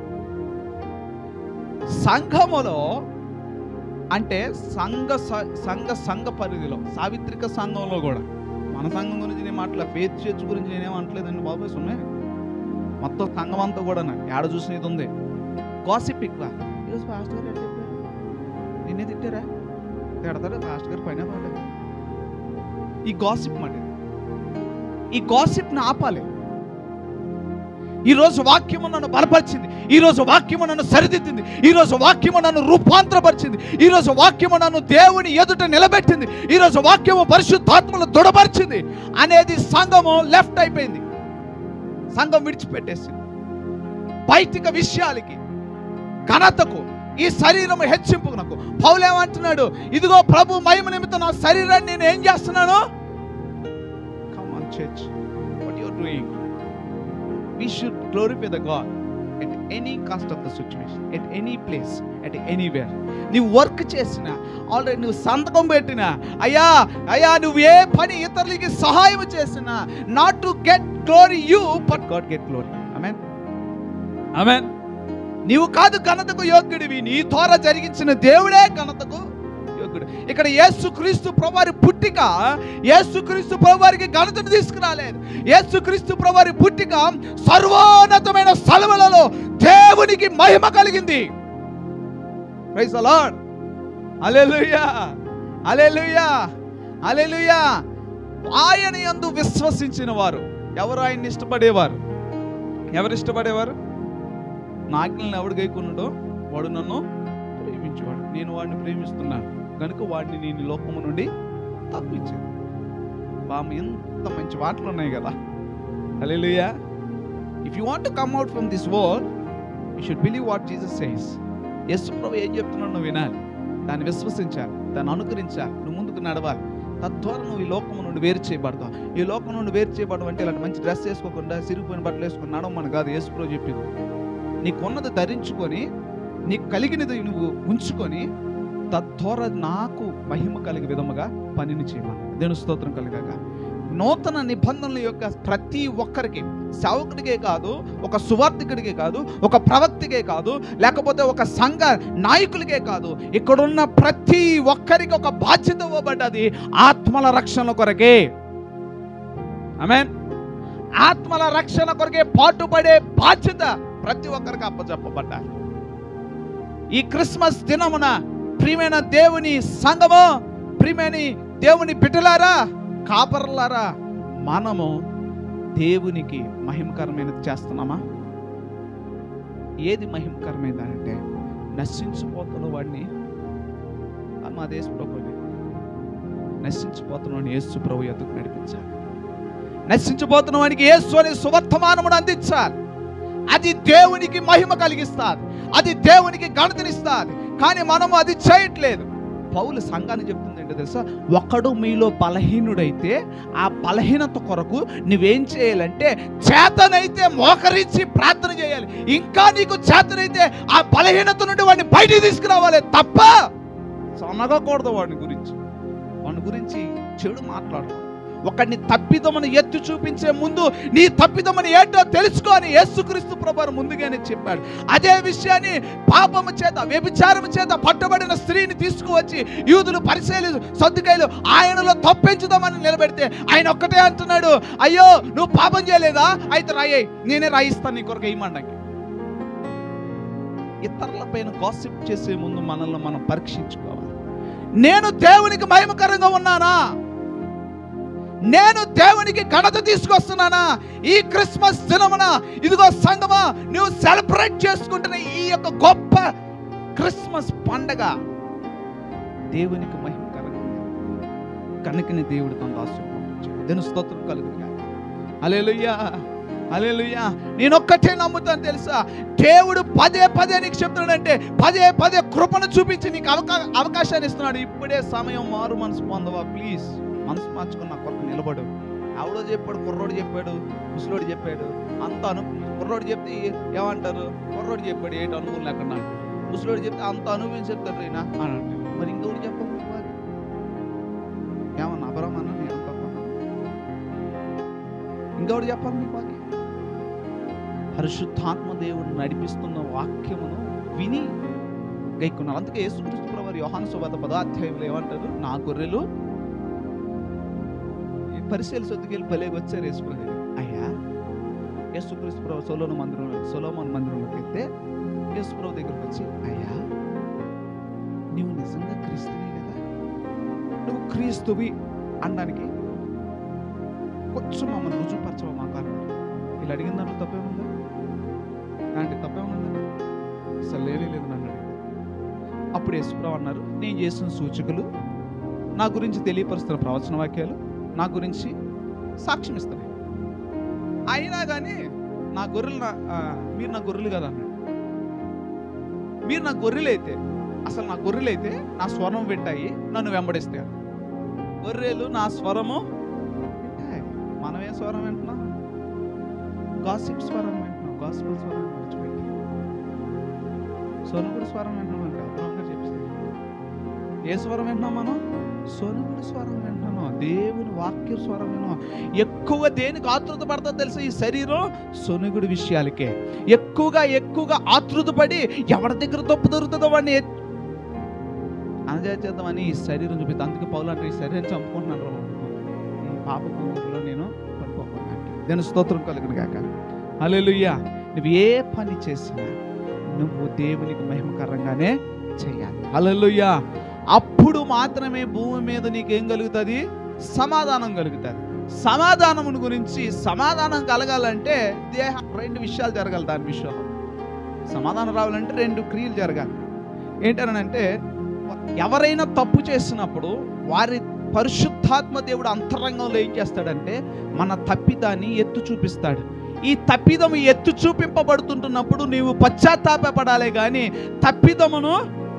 సంఘములో అంటే సంఘ స- సంఘ సంఘ పరిధిలో సావిత్రిక సంఘంలో కూడా మన సంఘం గురించి నేను మాట్లా ఫేత్ చర్చ్ గురించి నేనేం అంటలేదండి బాబు సుమ్మే మొత్తం సంఘం అంతా కూడా ఏడ చూసిన ఇది ఉంది గాసిప్ ఎక్కువ ఈరోజు పాస్టర్ గారు ఎట్లా చెప్పారు నిన్నే తిట్టారా తిడతారు పాస్టర్ గారు పైన పడ్డారు ఈ గాసిప్ మాట ఇది. ఈ గాసిప్ని ఆపాలి ఈరోజు వాక్యము నన్ను బలపరిచింది ఈరోజు వాక్యము నన్ను సరిదిద్దింది ఈరోజు వాక్యము నన్ను రూపాంతరపరిచింది ఈరోజు వాక్యము నన్ను దేవుని ఎదుట నిలబెట్టింది ఈరోజు వాక్యము పరిశుద్ధాత్మలు దృఢపరిచింది అనేది సంఘము లెఫ్ట్ అయిపోయింది సంఘం విడిచిపెట్టేసింది బయటిక విషయాలకి ఘనతకు ఈ శరీరం హెచ్చింపునకు పౌలేమంటున్నాడు ఇదిగో ప్రభు మహిమ నిమిత్తం నా శరీరాన్ని నేను ఏం చేస్తున్నాను come on church what you doing we should glorify the God at any cost of the situation, at any place, at anywhere. నువ్వు వర్క్ చేసిన ఆల్రెడీ నువ్వు సంతకం పెట్టినా అయ్యా అయ్యా నువ్వు ఏ పని ఇతరులకి సహాయం చేసినా not to get glory you but God get glory amen amen నీవు కాదు ఘనతకు యోగ్యుడివి నీ ద్వారా జరిగించిన దేవుడే ఘనతకు యోగ్యుడు ఇక్కడ యేసుక్రీస్తు ప్రభువారి పుట్టిక యేసుక్రీస్తు ప్రభువారికి ఘనతను తీసుకురాలేదు యేసుక్రీస్తు ప్రభువారి పుట్టిక సర్వోన్నతమైన స్థలములలో దేవునికి మహిమ కలిగింది praise the Lord hallelujah hallelujah hallelujah ఆయన యందు విశ్వసించిన వారు ఎవరు ఆయన్ని ఇష్టపడేవారు ఎవరు ఇష్టపడేవారు నాజ్ఞలను ఎవడు గైకున్నాడో వాడు నన్ను ప్రేమించేవాడు నేను వాడిని ప్రేమిస్తున్నాను కనుక వాడిని నేను ఈ లోకము నుండి తప్పించాను బామ్మ ఎంత మంచి మాటలు ఉన్నాయి కదా hallelujah if you want to come out from this world you should believe what Jesus says యేసు ప్రభు ఏం చెప్తున్నాడు నువ్వు వినాలి దాన్ని విశ్వసించాలి దాన్ని అనుకరించాలి నువ్వు ముందుకు నడవాలి తద్వారా నువ్వు ఈ లోకము నుండి వేరు చేయబడతావు ఈ లోకం నుండి వేరు చేయబడడం అంటే ఇలాంటి మంచి డ్రెస్ వేసుకోకుండా సిరిగిపోయిన బట్టలు వేసుకుని నడవమని కాదు యేసు ప్రభు చెప్పింది నీకున్నది ధరించుకొని నీకు కలిగినది నువ్వు ఉంచుకొని తద్వారా నాకు మహిమ కలిగే విధముగా పనిని చేయమని దేని స్తోత్రం కలిగాక నూతన నిబంధనల యొక్క ప్రతి ఒక్కరికి సేవకుడికే కాదు ఒక సువార్థికుడికే కాదు ఒక ప్రవక్తికే కాదు లేకపోతే ఒక సంఘ నాయకులకే కాదు ఇక్కడున్న ప్రతి ఒక్కరికి ఒక బాధ్యత ఇవ్వబడ్డది ఆత్మల రక్షణ కొరకే ఆమెన్ ఆత్మల రక్షణ కొరకే పాటుపడే బాధ్యత ప్రతి ఒక్కరికి అప్పచెప్పబడ్డాలి ఈ క్రిస్మస్ దినమున ప్రియమైన దేవుని సంఘము ప్రియమైన దేవుని బిడ్డలారా కాపర్లారా మనము దేవునికి మహిమకరమైనది చేస్తున్నామా ఏది మహిమకరమైనదంటే నశించిపోతున్న వాడిని ఆ మా దేశ ప్రభుని నశించిపోతున్న వాడిని యేసు ప్రభు ఎదుగు నడిపించాలి నశించిపోతున్న వాడికి యేసు అనే సువర్తమానమును అందించాలి అది దేవునికి మహిమ కలిగిస్తుంది అది దేవునికి గణతనిస్తుంది కానీ మనము అది చేయట్లేదు పౌలు సంఘాన్ని చెప్తుంది ఏంటో తెలుసా ఒకడు మీలో బలహీనుడైతే ఆ బలహీనత కొరకు నువ్వేం చేయాలంటే చేతనైతే మోకరించి ప్రార్థన చేయాలి ఇంకా నీకు చేతనైతే ఆ బలహీనత నుండి వాడిని బయటికి తీసుకురావాలి తప్ప సొనగకూడదు వాడిని గురించి వాడి గురించి చెడు మాట్లాడకూడదు ఒకడిని తప్పిదమని ఎత్తి చూపించే ముందు నీ తప్పిదమని ఏంటో తెలుసుకో అని యేసుక్రీస్తు ప్రభు ముందుగానే చెప్పాడు అదే విషయాన్ని పాపము చేత వ్యభిచారము చేత పట్టబడిన స్త్రీని తీసుకువచ్చి యూదులు పరిశీలి సర్దుకాయలు ఆయనలో తప్పించుదామని నిలబెడితే ఆయన ఒక్కటే అంటున్నాడు అయ్యో నువ్వు పాపం చేయలేదా అయితే రాయే నేనే రాయిస్తాను నీ కొరకు ఇమ్మండానికి ఇతరుల పైన గాసిప్ చేసే ముందు మనల్ని మనం పరీక్షించుకోవాలి నేను దేవునికి మహిమకరంగా ఉన్నానా నేను దేవునికి ఘనత తీసుకొస్తున్నానా ఈ క్రిస్మస్ దినమున ఇదిగో సంగమా నువ్వు సెలబ్రేట్ చేసుకుంటున్న ఈ యొక్క గొప్ప క్రిస్మస్ పండగ దేవునికి మహిమకరంగా ఉంది. కనుకని దేవుడు తన దాసు దేని స్తోత్రం కలుగుతుంది అలేలుయ్యా అలేలుయ్యా నేను ఒక్కటే నమ్ముతాను తెలుసా దేవుడు పదే పదే నీకు చెప్తున్నాడంటే పదే పదే కృపను చూపించి నీకు అవకా అవకాశాన్ని ఇస్తున్నాడు ఇప్పుడే సమయం మారు మనసు పొందవా ప్లీజ్ మనసు మార్చుకుని నా కొరకు నిలబడు ఆవిడో చెప్పాడు కుర్రోడు చెప్పాడు ముసలోడు చెప్పాడు అంత అను కుర్రోడు చెప్తే ఏమంటారు కుర్రోడు చెప్పాడు ఏంటి అనుభవం లేకుండా అంటాడు. ముసలోడు చెప్తే అంత అనుభవం చెప్తాడు రైనా అని అంటాడు మరి ఇంకొకటి చెప్పు ఏమన్నా అబ్రహ్మన్నా నేను తప్పన్నా ఇంకొకటి చెప్పాలి నీ వాక్యం పరిశుద్ధాత్మ దేవుడు నడిపిస్తున్న వాక్యమును విని గైకున్నారు అందుకే యేసుక్రీస్తు ప్రభు యోహాను సువార్త పదాధ్యాయంలో ఏమంటారు నా గొర్రెలు ఈ పరిశీలి సొద్దుకెళ్ళి భలేగా వచ్చారు యేసుప్రభు దగ్గర. అయ్యా యేసుక్రీస్తు ప్రభు సొలోను మందిరంలో సొలోమన్ మందిరంలోకి వెళ్తే యేసుప్రభు దగ్గరకు వచ్చి అయ్యా నీవు నిజంగా క్రీస్తువే కదా నువ్వు క్రీస్తువి అనడానికి కొంచెం మమ్మల్ని రుజువుపరచవా మాకు అన్నారు వీళ్ళు అడిగిన దాంట్లో తప్పేముందా అంటే తప్పేముందా అసలు లేనే లేదు నన్ను అడిగింది అప్పుడు యేసుప్రభు అన్నారు నేను చేసిన సూచకులు నా గురించి తెలియపరుస్తున్న ప్రవచన వాక్యాలు నా గురించి సాక్ష్యం ఇస్తున్నాయి అయినా కానీ నా గొర్రెలు నా ఆ, మీరు నా గొర్రెలు కదా అన్నాడు మీరు నా గొర్రెలైతే అసలు నా గొర్రెలైతే నా స్వరం వింటాయి నన్ను వెంబడిస్తాయి గొర్రెలు నా స్వరము వింటాయి మనమే స్వరం వింటున్నాం గాసిప్ స్వరం వింటున్నాం గాసిపల్ స్వరం మర్చిపోయి సోనుగుడు స్వరం వింటున్నాం అంటే అర్థంగా చెప్పేసి ఏ స్వరం వింటున్నాం మనం సోనుగుడు స్వరం వింటున్నాం దేవుని వాక్య స్వరం విన్నాం ఎక్కువ దేనికి ఆతృత పడుతుందో తెలుసా ఈ శరీరం సొనుగుడు విషయాలకే ఎక్కువగా ఎక్కువగా ఆతృత పడి ఎవరి దగ్గర తప్పు దొరుకుతుందో వాడిని ఎత్- అనజేద్దామని ఈ శరీరం చూపిద్దాం అందుకే పౌలు అంటే ఈ శరీరం చంపుకుంటున్నాను రా బాబు. ఈ పాప పురుగులో నేను పడిపోకుండా దాని స్తోత్రం కలుగును గాక హల్లెలూయా నువ్వు ఏ పని చేసినా నువ్వు దేవునికి మహిమకరంగానే చేయాలి హల్లెలూయా అప్పుడు మాత్రమే భూమి మీద నీకేం కలుగుతుంది సమాధానం కలుగుతుంది సమాధానం గురించి సమాధానం కలగాలంటే దేహం రెండు విషయాలు జరగాలి దాని విషయంలో సమాధానం రావాలంటే రెండు క్రియలు జరగాలి ఏంటనంటే ఎవరైనా తప్పు చేసినప్పుడు వారి పరిశుద్ధాత్మ దేవుడు అంతరంగంలో ఏం చేస్తాడంటే మన తప్పిదాన్ని ఎత్తు చూపిస్తాడు ఈ తప్పిదము ఎత్తు చూపింపబడుతుంటున్నప్పుడు నీవు పశ్చాత్తాపడాలే కానీ తప్పిదమును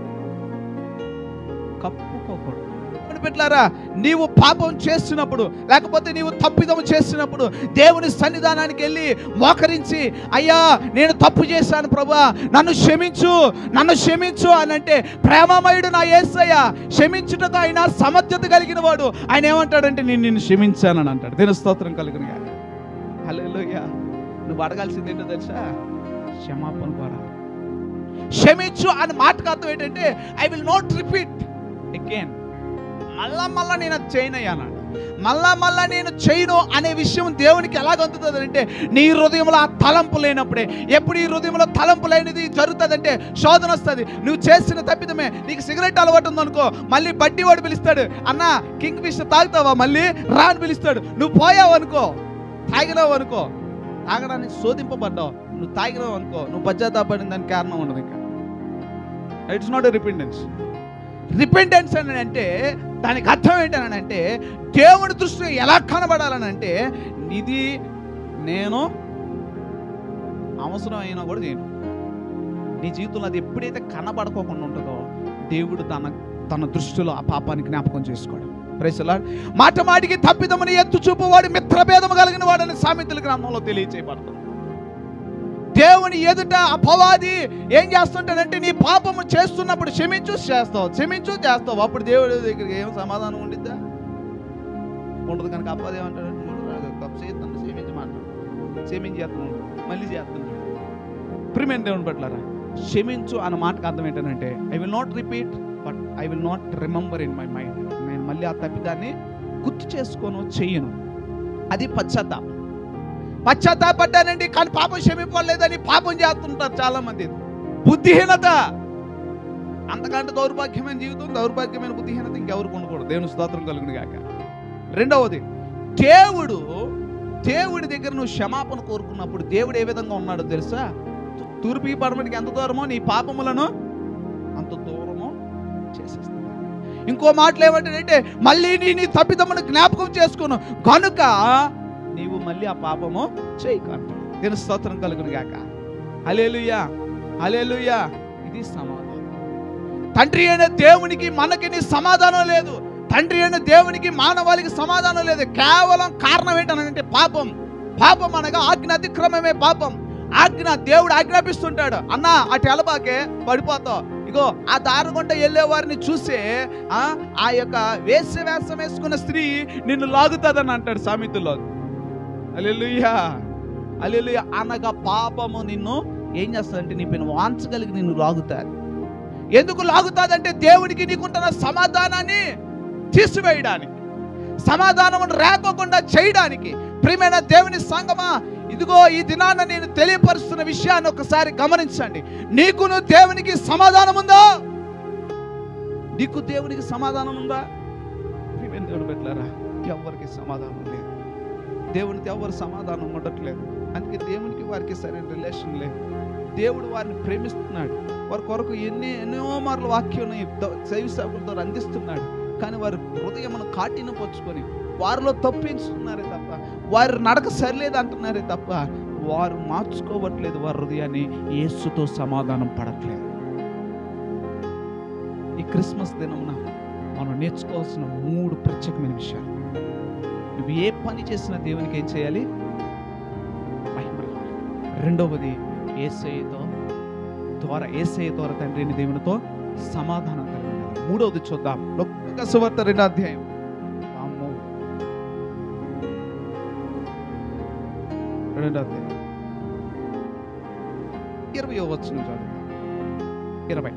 కప్పుకోకూడదు పెట్టారా నీవు పాపం చేస్తున్నప్పుడు లేకపోతే నీవు తప్పిదము చేస్తున్నప్పుడు దేవుని సన్నిధానానికి వెళ్ళి మోకరించి అయ్యా నేను తప్పు చేశాను ప్రభా నన్ను క్షమించు నన్ను క్షమించు అని అంటే ప్రేమమయుడు నా యేసయ్య క్షమించుటకు ఆయన సమర్థత కలిగిన వాడు ఆయన ఏమంటాడంటే నేను నిన్ను క్షమించానని అంటాడు దీని స్తోత్రం కలిగిన హల్లెలూయా నువ్వు అడగాల్సింది ఏంటో తెలుసా క్షమాపణ కోరాలి క్షమించు అని మాటకు అర్థం ఏంటంటే I will not repeat again మళ్ళా మళ్ళా నేను అది చేయను అయ్యానంట మళ్ళా మళ్ళా నేను చేయను అనే విషయం దేవునికి ఎలా అందుతుంది అంటే నీ హృదయంలో ఆ తలంపు లేనప్పుడే ఎప్పుడు ఈ హృదయంలో తలంపు లేనిది జరుగుతుందంటే శోధన వస్తుంది నువ్వు చేసిన తప్పిదమే నీకు సిగరెట్ అలవాటు ఉందనుకో మళ్ళీ బడ్డీ వాడు పిలుస్తాడు అన్న కింగ్ ఫిష్ తాగుతావా మళ్ళీ రా అని పిలుస్తాడు నువ్వు పోయావు అనుకో తాగినావు అనుకో తాగడానికి శోధింపబడ్డావు నువ్వు తాగినావు అనుకో నువ్వు పశ్చాత్తాపడిన దానికి కారణం ఉండదు ఇంకా it's not a repentance repentance అని అంటే దానికి అర్థం ఏంటని అంటే దేవుడి దృష్టిలో ఎలా కనబడాలని అంటే ఇది నేను అవసరం అయినా కూడా నేను నీ జీవితంలో అది ఎప్పుడైతే కనబడుకోకుండా ఉంటుందో దేవుడు తన తన దృష్టిలో ఆ పాపాన్ని జ్ఞాపకం చేసుకోవడం ప్రైసలా మాట మాటికి తప్పిదమని ఎత్తు చూపువాడు మిత్రభేదము కలిగిన వాడని సామెతల గ్రంథంలో తెలియచేయబడుతుంది దేవుని ఎదుట అపవాది ఏం చేస్తుంటాడంటే నీ పాపము చేస్తున్నప్పుడు క్షమించు చేస్తావు క్షమించు చేస్తావు అప్పుడు దేవుడి దగ్గరికి ఏం సమాధానం ఉండిద్దా ఉండదు కనుక అబ్బాయి ఏమంటాడు "చూడు, నాకు తప్పు చేస్తాను క్షమించమంటాడు క్షమించి చేస్తున్నాడు మళ్ళీ చేస్తున్నాడు ప్రిమెంట్ దేవుని పట్లారా క్షమించు అన్న మాటకు అర్థం ఏంటంటే I will not repeat but I will not remember in my mind నేను మళ్ళీ ఆ తప్పిదాన్ని గుర్తు చేసుకోను చెయ్యను అది పశ్చాత్తాపం పశ్చాత్తాపడ్డానండి కానీ పాపం క్షమింపలేదని పాపం చేస్తుంటారు చాలా మంది బుద్ధిహీనత అంతకంటే దౌర్భాగ్యమైన జీవితం దౌర్భాగ్యమైన బుద్ధిహీనత ఇంకెవరికి ఉండకూడదు దేవుని స్తోత్రం కలుగును గాక రెండవది దేవుడు దేవుడి దగ్గర నువ్వు క్షమాపణ కోరుకున్నప్పుడు దేవుడు ఏ విధంగా ఉన్నాడో తెలుసా తూర్పు పడమటికి ఎంత దూరమో నీ పాపములను అంత దూరము చేసేస్తున్నాడు ఇంకో మాటలు ఏమంటాడంటే మళ్ళీ నీ నీ తప్పిదమ్మను జ్ఞాపకం చేసుకును కనుక నీవు మళ్ళీ ఆ పాపము చేయకంట నేను స్తోత్రం కలుగును గాక హలేలుయా హలేలుయా ఇది సమాధానం తండ్రి అయిన దేవునికి మనకి నీ సమాధానం లేదు తండ్రి అయిన దేవునికి మానవాళికి సమాధానం లేదు కేవలం కారణం ఏంటనంటే పాపం పాపం అనగా ఆజ్ఞ అతిక్రమమే పాపం ఆజ్ఞ దేవుడు ఆజ్ఞాపిస్తుంటాడు అన్న అటు ఎలబాకే పడిపోతావు ఇగో ఆ దారి గుంట వెళ్ళే వారిని చూసే ఆ ఆ యొక్క వేస వేషం వేసుకున్న స్త్రీ నిన్ను లాగుతుందని అంటాడు సామెతలో అలెలుయ్యా అలెలుయ్య అనగా పాపము నిన్ను ఏం చేస్తుందంటే నీ పైన వాంచగలిగి నిన్ను లాగుతాది ఎందుకు లాగుతాదంటే దేవుడికి నీకుంటున్న సమాధానాన్ని తీసివేయడానికి సమాధానం రాకోకుండా చేయడానికి ప్రియమైన దేవుని సంగమా ఇదిగో ఈ దినాన నేను తెలియపరుస్తున్న విషయాన్ని ఒకసారి గమనించండి నీకును దేవునికి సమాధానం ఉందా నీకు దేవునికి సమాధానం ఉందా ప్రియమైన దేవుడు పెట్టారా ఎవరికి సమాధానం లేదు దేవునికి ఎవరు సమాధానం ఉండట్లేదు అందుకే దేవునికి వారికి సరైన రిలేషన్ లేదు దేవుడు వారిని ప్రేమిస్తున్నాడు వారి కొరకు ఎన్ని ఎన్నో మార్లు వాక్యం సేవిసేపులతో అందిస్తున్నాడు కానీ వారి హృదయమును కాటిన పొచ్చుకొని వారిలో తప్పించుకున్నారే తప్ప వారి నడక సరిలేదు అంటున్నారే తప్ప వారు మార్చుకోవట్లేదు వారి హృదయాన్ని యేసుతో సమాధానం పడట్లేదు ఈ క్రిస్మస్ దినమున మనం నేర్చుకోవాల్సిన మూడు ప్రత్యేకమైన విషయాలు నువ్వు ఏ పని చేసినా దేవునికి ఏం చేయాలి మహిమ రావాలి. రెండవది ఏసయ్యతో ద్వారా ఏసయ్య ద్వారా తండ్రిని దేవునితో సమాధానం కలిగి ఉండాలి. మూడవది చూద్దాం లొక్క సువార్త రెండో అధ్యాయం అమ్మో. రెండో అధ్యాయం ఇరవై వచ్చిన చదువు ఇరవై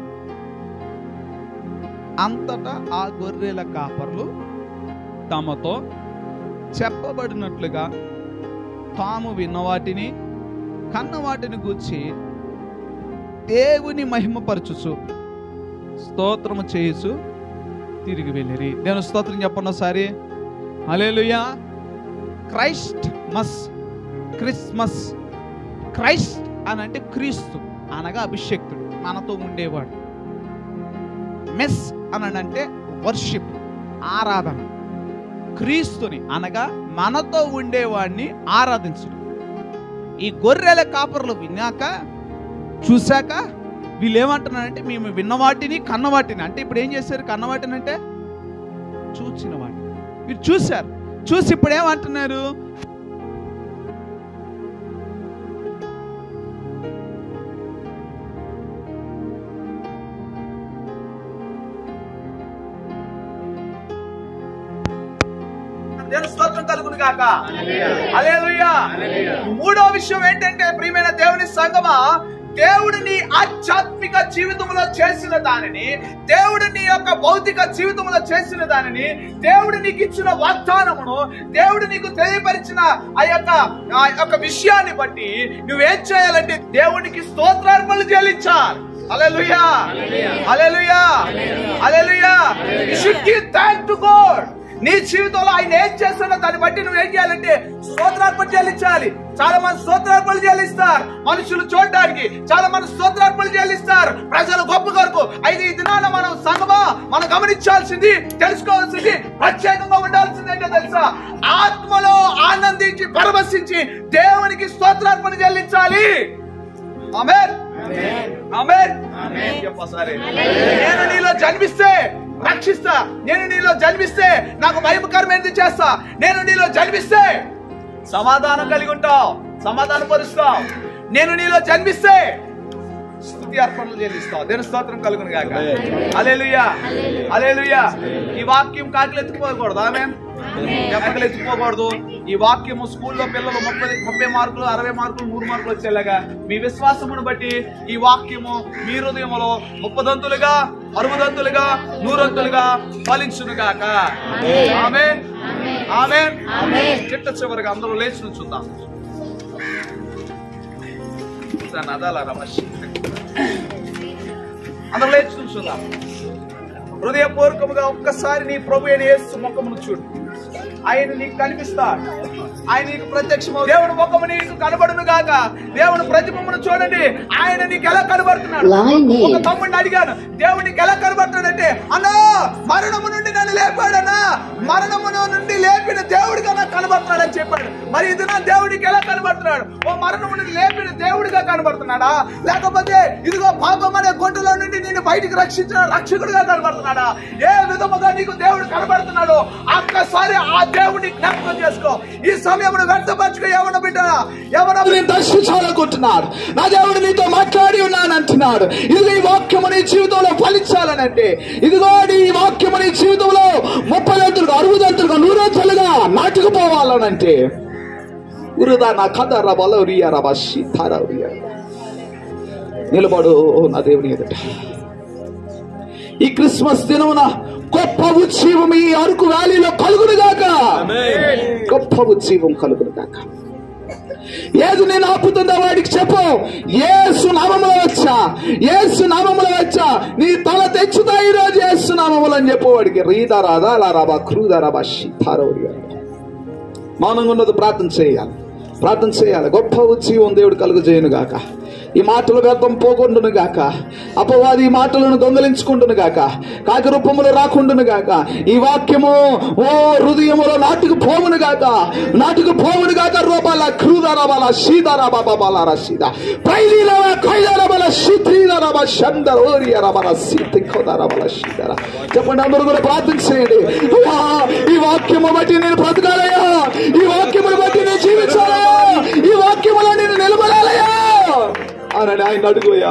అంతటా ఆ గొర్రెల కాపర్లు తమతో చెప్పబడినట్లుగా తాము విన్న వాటిని కన్న వాటిని గూర్చి దేవుని మహిమపరచుచు స్తోత్రము చేయుచు తిరిగి వెళ్ళిరి నేను స్తోత్రం చెప్పండి ఒకసారి hallelujah Christ mas Christmas Christ అని అంటే క్రీస్తు అనగా అభిషేక్తుడు మనతో ఉండేవాడు మెస్ అని అంటే వర్షిప్ ఆరాధన క్రీస్తుని అనగా మనతో ఉండేవాడిని ఆరాధించడం ఈ గొర్రెల కాపర్లు విన్నాక చూశాక వీళ్ళు ఏమంటున్నారంటే మేము విన్నవాటిని కన్నవాటిని అంటే ఇప్పుడు ఏం చేశారు కన్నవాటిని అంటే చూచిన వాటిని మీరు చూశారు చూసి ఇప్పుడు ఏమంటున్నారు దేవుని స్తోత్రం కలుగును గాక హల్లెలూయా మూడో విషయం ఏంటంటే ప్రియమైన దేవుని సంగమా దేవుడిని ఆధ్యాత్మిక జీవితంలో చేసిన దానిని దేవుడు నీ యొక్క భౌతిక జీవితంలో చేసిన దానిని దేవుడు నీకు ఇచ్చిన వాగ్దానమును దేవుడు నీకు తెలియపరిచిన ఆ యొక్క ఆ యొక్క విషయాన్ని బట్టి నువ్వేం చేయాలంటే దేవునికి స్తోత్రార్పణలు చెల్లించాలి hallelujah hallelujah hallelujah you should give thanks to God నీ జీవితంలో ఆయన ఏం చేస్తున్నా దాన్ని బట్టి నువ్వు ఏం చేయాలంటే స్తోత్రార్పణ చెల్లించాలి చాలా మంది స్తోత్రార్పణలు చెల్లిస్తారు మనుషులు చూడడానికి చాలా మంది స్తోత్రార్పణలు చెల్లిస్తారు ప్రజలు గొప్ప కొరకు అయితే ఈ దినాన మనం సంగమా మనం గమనించాల్సింది తెలుసుకోవాల్సింది ప్రత్యేకంగా ఉండాల్సింది ఏంటో తెలుసా ఆత్మలో ఆనందించి పరవశించి దేవునికి స్తోత్రార్పణ చెల్లించాలి ఆమేన్ ఆమేన్ చెప్పసారి నేను నీలో జన్మిస్తే రక్షిస్తా నేను నీలో జన్మిస్తే నాకు మహిమకరమైనది చేస్తా నేను నీలో జన్మిస్తే సమాధానం కలిగి ఉంటావు సమాధానం పరుస్తావు నేను నీలో జన్మిస్తే స్తుతి అర్పణలు చెల్లిస్తావు దేని స్తోత్రం కలుగును గాక అలేలుయా అలేలుయా ఈ వాక్యం కాకిలు ఎత్తుకోకూడదు ఆమె ఎప్పగలెచ్చిపోకూడదు ఈ వాక్యము స్కూల్లో పిల్లలు ముప్పై ముప్పై మార్కులు అరవై మార్కులు నూరు మార్కులు వచ్చేలాగా మీ విశ్వాసమును బట్టి ఈ వాక్యము మీ హృదయములో ముప్పదంతులుగా అరవదంతులుగా నూరంతులుగా ఫలించును గాక ఆమె ఆమె చిట్ట చివరిగా అందరూ లేచి నుంచుందాం నదాల రమేష్ అందరూ లేచి నుంచుందాం హృదయపూర్వకముగా ఒక్కసారి నీ ప్రభు అయిన యేసు ముఖమును చూడు ఆయన నీకు కనిపిస్తాడు ఆయన నీకు ప్రత్యక్షము దేవుడు ముఖము నీకు కనబడును గాక దేవుడు ప్రతిబింబను చూడండి ఆయన నీకు ఎలా కనబడుతున్నాడు Blimey. ఒక తమ్ముడిని అడిగాను దేవుడు నీకు ఎలా కనబడుతున్నాడంటే అన్నా మరణము నుండి నన్ను లేపాడన్నా మరణము నుండి లేపిన దేవుడిగా నాకు కనబడుతున్నాడని చెప్పాడు మరి ఇది నా దేవుడికి ఎలా కనబడుతున్నాడు ఓ మరణము నుండి లేపిన దేవుడిగా కనబడుతున్నాడా లేకపోతే ఇదిగో పాపం అనే గొడ్డులో నుండి నేను బయటికి రక్షించిన రక్షకుడిగా కనబడుతున్నాడా ఏ విధముగా నీకు దేవుడు కనబడుతున్నాడు ఒక్కసారి ఆ దేవుడిని జ్ఞాపకం చేసుకో ఈ సమయంలో వ్యక్తపరచుకో ఎవరి బిడ్డ ఎవరి నేను దర్శించాలనుకుంటున్నాడు నా దేవుడు నీతో మాట్లాడి ఉన్నాను అంటున్నాడు ఇదిగో ఈ వాక్యము నీ జీవితంలో ఫలించాలనంటే ఇదిగో నీ వాక్యము నీ జీవితంలో ముప్పై దంతులుగా అరుగుదంతులుగా నూరంతులుగా నాటుకుపోవాలనంటే ఉరుదా నా కథ రబల ఉరియా రబాషి తార ఉరియా నిలబడు నా దేవుని ఎదుట ఈ క్రిస్మస్ దినమున గొప్ప ఉత్సవం ఈ అరకు వ్యాలీలో కలుగునుగాక గొప్ప ఉత్సవం కలుగునుగాక ఏది నేను ఆపుతుందో వాడికి చెప్పు ఏసు నామములో వచ్చా ఏసు నామములో వచ్చా నీ తల తెచ్చుతా ఈ రోజు ఏసు నామములు అని చెప్పు వాడికి రీదా రాదా అలా రాబా క్రూదా రాబా షీతారౌరి మౌనంగా ఉన్నది ప్రార్థన చేయాలి ప్రార్థన చేయాలి గొప్ప ఉత్సవం దేవుడు కలుగు చేయను గాక ఈ మాటలు వ్యర్థం పోకుండును గాక అపవాది ఈ మాటలను దొంగలించుకుంటును గాక కాకి రూపములు రాకుండును గాక ఈ వాక్యము ఓ హృదయములో నాటుకు పోవును గాక నాటుకు పోవును గాక రూపాల క్రూదరబల శీదరబాబాల శీద పైలీల కైదరబల శీత్రీదరబ శందర ఓరియరబల శీతి కోదరబల శీదర చెప్పండి అందరూ కూడా ప్రార్థన చేయండి అయ్యా, ఈ వాక్యము బట్టి నేను బ్రతకాలయ్యా ఈ వాక్యమును బట్టి నేను జీవించాలయ్యా ఈ వాక్యములో నేను నిలబడాలయ్యా అని ఆయన అడుగుయా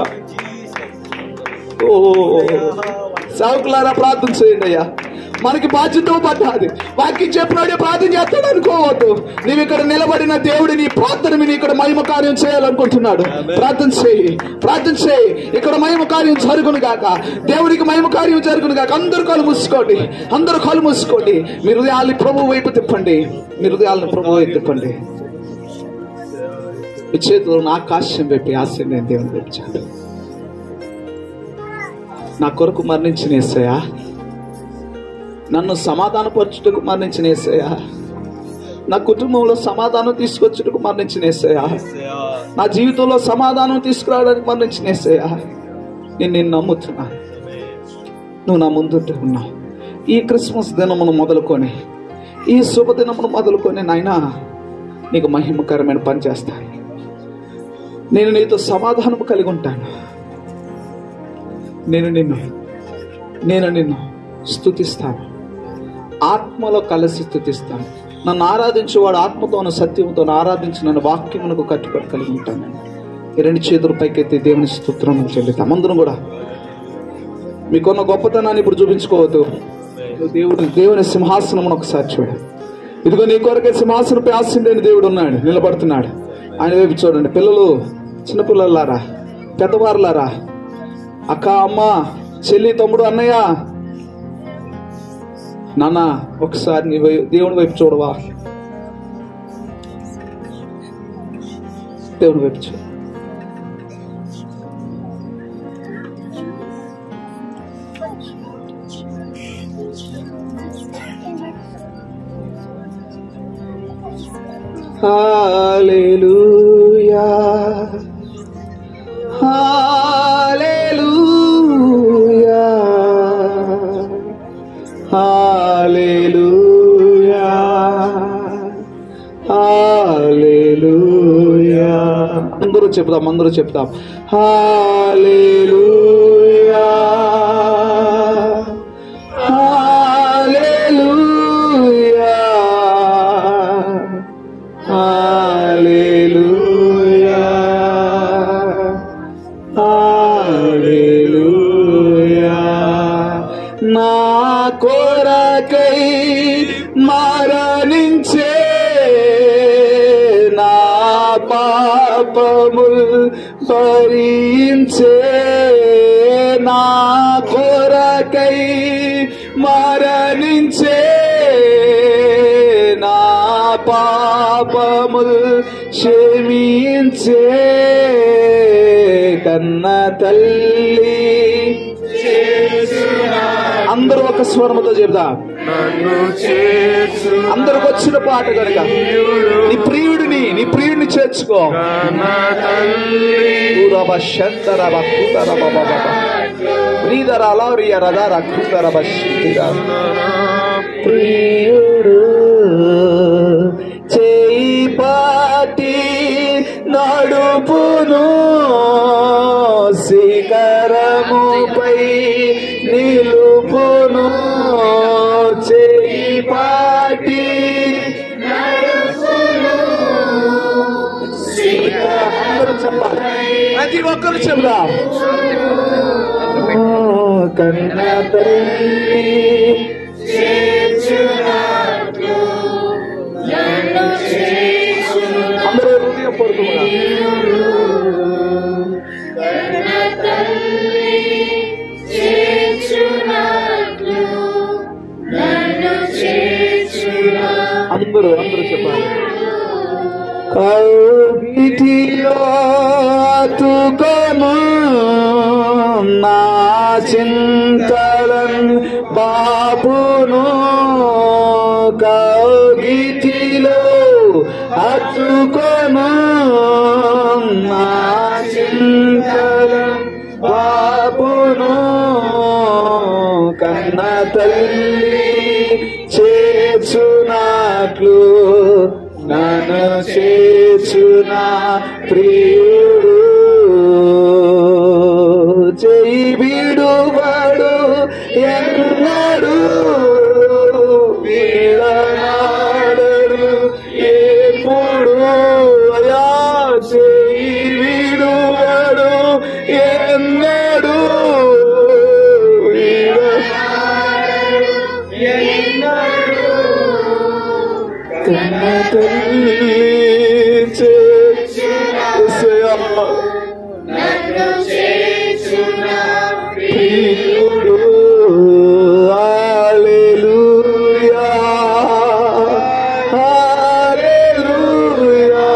ఓ సేవకులారా ప్రార్థన చేయండి అయ్యా మనకి బాధ్యత పడ్డాది వాక్యం చెప్పినాడే ప్రార్థన చేస్తాడు అనుకోవద్దు నీవు ఇక్కడ నిలబడిన దేవుడు నీ ప్రార్థన మీద ఇక్కడ మహిమ కార్యం చేయాలనుకుంటున్నాడు ప్రార్థన చేయి ప్రార్థన చేయి ఇక్కడ మహిమ కార్యం జరుగును గాక దేవుడికి మహిమ కార్యం జరుగును గాక అందరూ కళ్ళు మూసుకోండి అందరూ కళ్ళు మూసుకోండి మీ హృదయాల్ని ప్రభు వైపు తిప్పండి మీ హృదయాలను ప్రభు వైపు తిప్పండి మీ చేతిలో నా ఆకాశం పెట్టి ఆశ నేను దేవుని తెచ్చాను నా కొరకు మరణించిన ఏసయ్యా నన్ను సమాధానపరచుటకు మరణించిన ఏసయ్యా నా కుటుంబంలో సమాధానం తీసుకొచ్చుటకు మరణించిన ఏసయ్యా నా జీవితంలో సమాధానం తీసుకురావడానికి మరణించిన ఏసయ్యా నేను నిన్ను నమ్ముతున్నాను నువ్వు నా ముందుంటే ఉన్నావు ఈ క్రిస్మస్ దినమును మొదలుకొని ఈ శుభదినమును మొదలుకొని నాయనా నీకు మహిమకరమైన పని చేస్తాను నేను నీతో సమాధానం కలిగి ఉంటాను నేను నిన్ను నేను నిన్ను స్థుతిస్తాను ఆత్మలో కలిసి స్థుతిస్తాను నన్ను ఆరాధించేవాడు ఆత్మతోను సత్యంతో ఆరాధించి నన్ను వాక్యమునకు కట్టుబడి కలిగి ఉంటాను ఈ రెండు చేతుల పైకెత్తి దేవుని స్తోత్రం చెల్లితాం అందరం కూడా మీకున్న గొప్పతనాన్ని ఇప్పుడు చూపించుకోవద్దు దేవుడు దేవుని సింహాసనం ఒకసారి చూడు ఇదిగో నీ కొరకే సింహాసనపై ఆశిండని దేవుడు ఉన్నాడు నిలబడుతున్నాడు ఆయన వైపు చూడండి పిల్లలు చిన్నపిల్లలారా పెద్దవారులారా అక్క అమ్మ చెల్లి తమ్ముడు అన్నయ్య నాన్న ఒకసారి నీ వై- దేవుని వైపు చూడవా దేవుని వైపు చూడు Hallelujah. Hallelujah. Hallelujah. Hallelujah. అందరూ చెప్దాం అందరూ చెప్దాం Hallelujah. Hallelujah. Hallelujah. Hallelujah. నా కొరకై మారా పాపముల్ భరించే నా కొరకై మరణించే నా పాపముల్ క్షమించే కన్న తల్లి అందరూ ఒక స్వరముతో చెప్దా అందరికి వచ్చిన పాట కనుక నీ ప్రియుడిని నీ ప్రియుడిని చేర్చుకో ఊరబ శంతరబ కుతరబ బబ బబ. రీదరాల రియరదర కుతరబ శితిర. ప్రియుడు చేయి పాటి నడుపును శిఖరముపై నిలుపును చేయి పాటి అందరూ చెప్పాలి ప్రతి ఒక్కరు చెప్దాం కన్న తల్లి అందరూ హృదయపూర్వకంగా అందరూ అందరూ చెప్పాలి కౌగిటిలో అతుకొను నా చింతలన్ బాపును కౌగిటిలో అతుకొను నా చింతలన్ బాపును కన్న తల్లి చేర్చునాట్లు నన్ను చేర్చున ప్రియుడు చేయి విడువడు ఎన్నడు వీడనాడడు ఎప్పుడు అయా చేయి విడువడు ఎన్నడు వీడ కన్న తల్లి చేసయా ప్రియుడు హల్లెలూయా హల్లెలూయా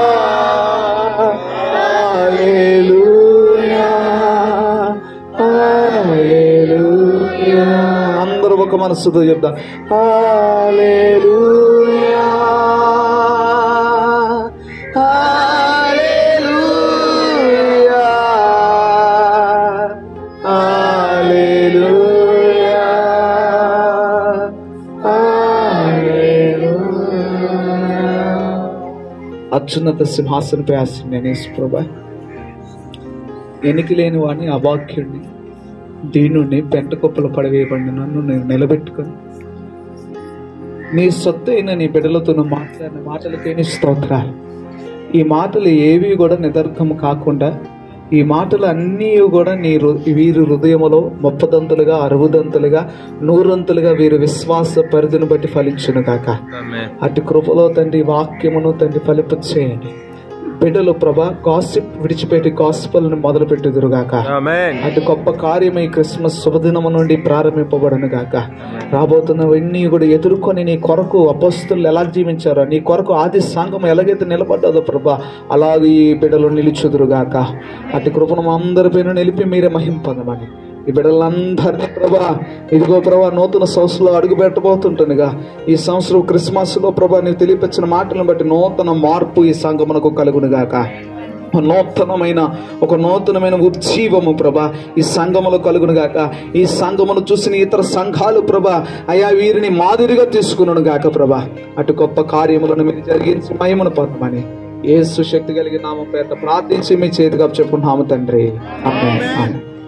హల్లెలూయా హల్లెలూయా అందరూ ఒక మనసుతో చెప్దాం హల్లెలూయా హల్లెలూయా హల్లెలూయా హల్లెలూయా అత్యున్నత సింహాసనపై ఆశ్రయ ప్రభా ఎనికి లేని వాడిని అవాక్యుడిని దీనుని పెంట కుప్పలు పడవేయబడిన నన్ను నేను నిలబెట్టుకొని నీ సొత్తు అయిన నీ బిడ్డలతో నువ్వు మాట్లాడిన మాటలకే నీ స్తోత్రాలు ఈ మాటలు ఏవి కూడా నిదర్కము కాకుండా ఈ మాటలు అన్నీ కూడా నీ హృ- వీరి హృదయములో ముప్పదంతులుగా అరవదంతులుగా నూరంతులుగా వీరి విశ్వాస పరిధిని బట్టి ఫలించును కాక అటు కృపలో తండ్రి వాక్యమును తండ్రి ఫలింప చేయండి బిడ్డలు ప్రభా గాసిప్ విడిచిపెట్టి గాస్పల్ని మొదలు పెట్టుదురుగాక అటు గొప్ప కార్యం ఈ క్రిస్మస్ శుభదినము నుండి ప్రారంభింపబడను గాక రాబోతున్నవన్నీ కూడా ఎదుర్కొని నీ కొరకు అపస్తులు ఎలా జీవించారో నీ కొరకు ఆది సంఘం ఎలాగైతే నిలబడ్డదో ప్రభా అలాగే ఈ బిడ్డలు నిలుచుదురుగాక అటు కృపను మా అందరిపైన నిలిపి మీరే మహింపదమని ఈ బిడ్డలందరినీ ప్రభా ఇదిగో ప్రభా నూతన సంవత్సరంలో అడుగు పెట్టబోతుంటుండగా ఈ సంవత్సరం క్రిస్మస్ లో ప్రభా నీవు తెలియపరిచిన మాటలను బట్టి నూతన మార్పు ఈ సంఘమునకు కలుగునుగాక నూతనమైన ఒక నూతనమైన ఉజ్జీవము ప్రభా ఈ సంఘములో కలుగును గాక ఈ సంఘమును చూసిన ఇతర సంఘాలు ప్రభా అయా వీరిని మాదిరిగా తీసుకున్నాను గాక ప్రభా అటు గొప్ప కార్యములను మీరు జరిగించి మహిమను పొందమని ఏ సుశక్తి కలిగిన నామం పేట ప్రార్థించి మీ చేతిగా చెప్పుకున్నాము తండ్రి ఆమేన్. ఆమేన్.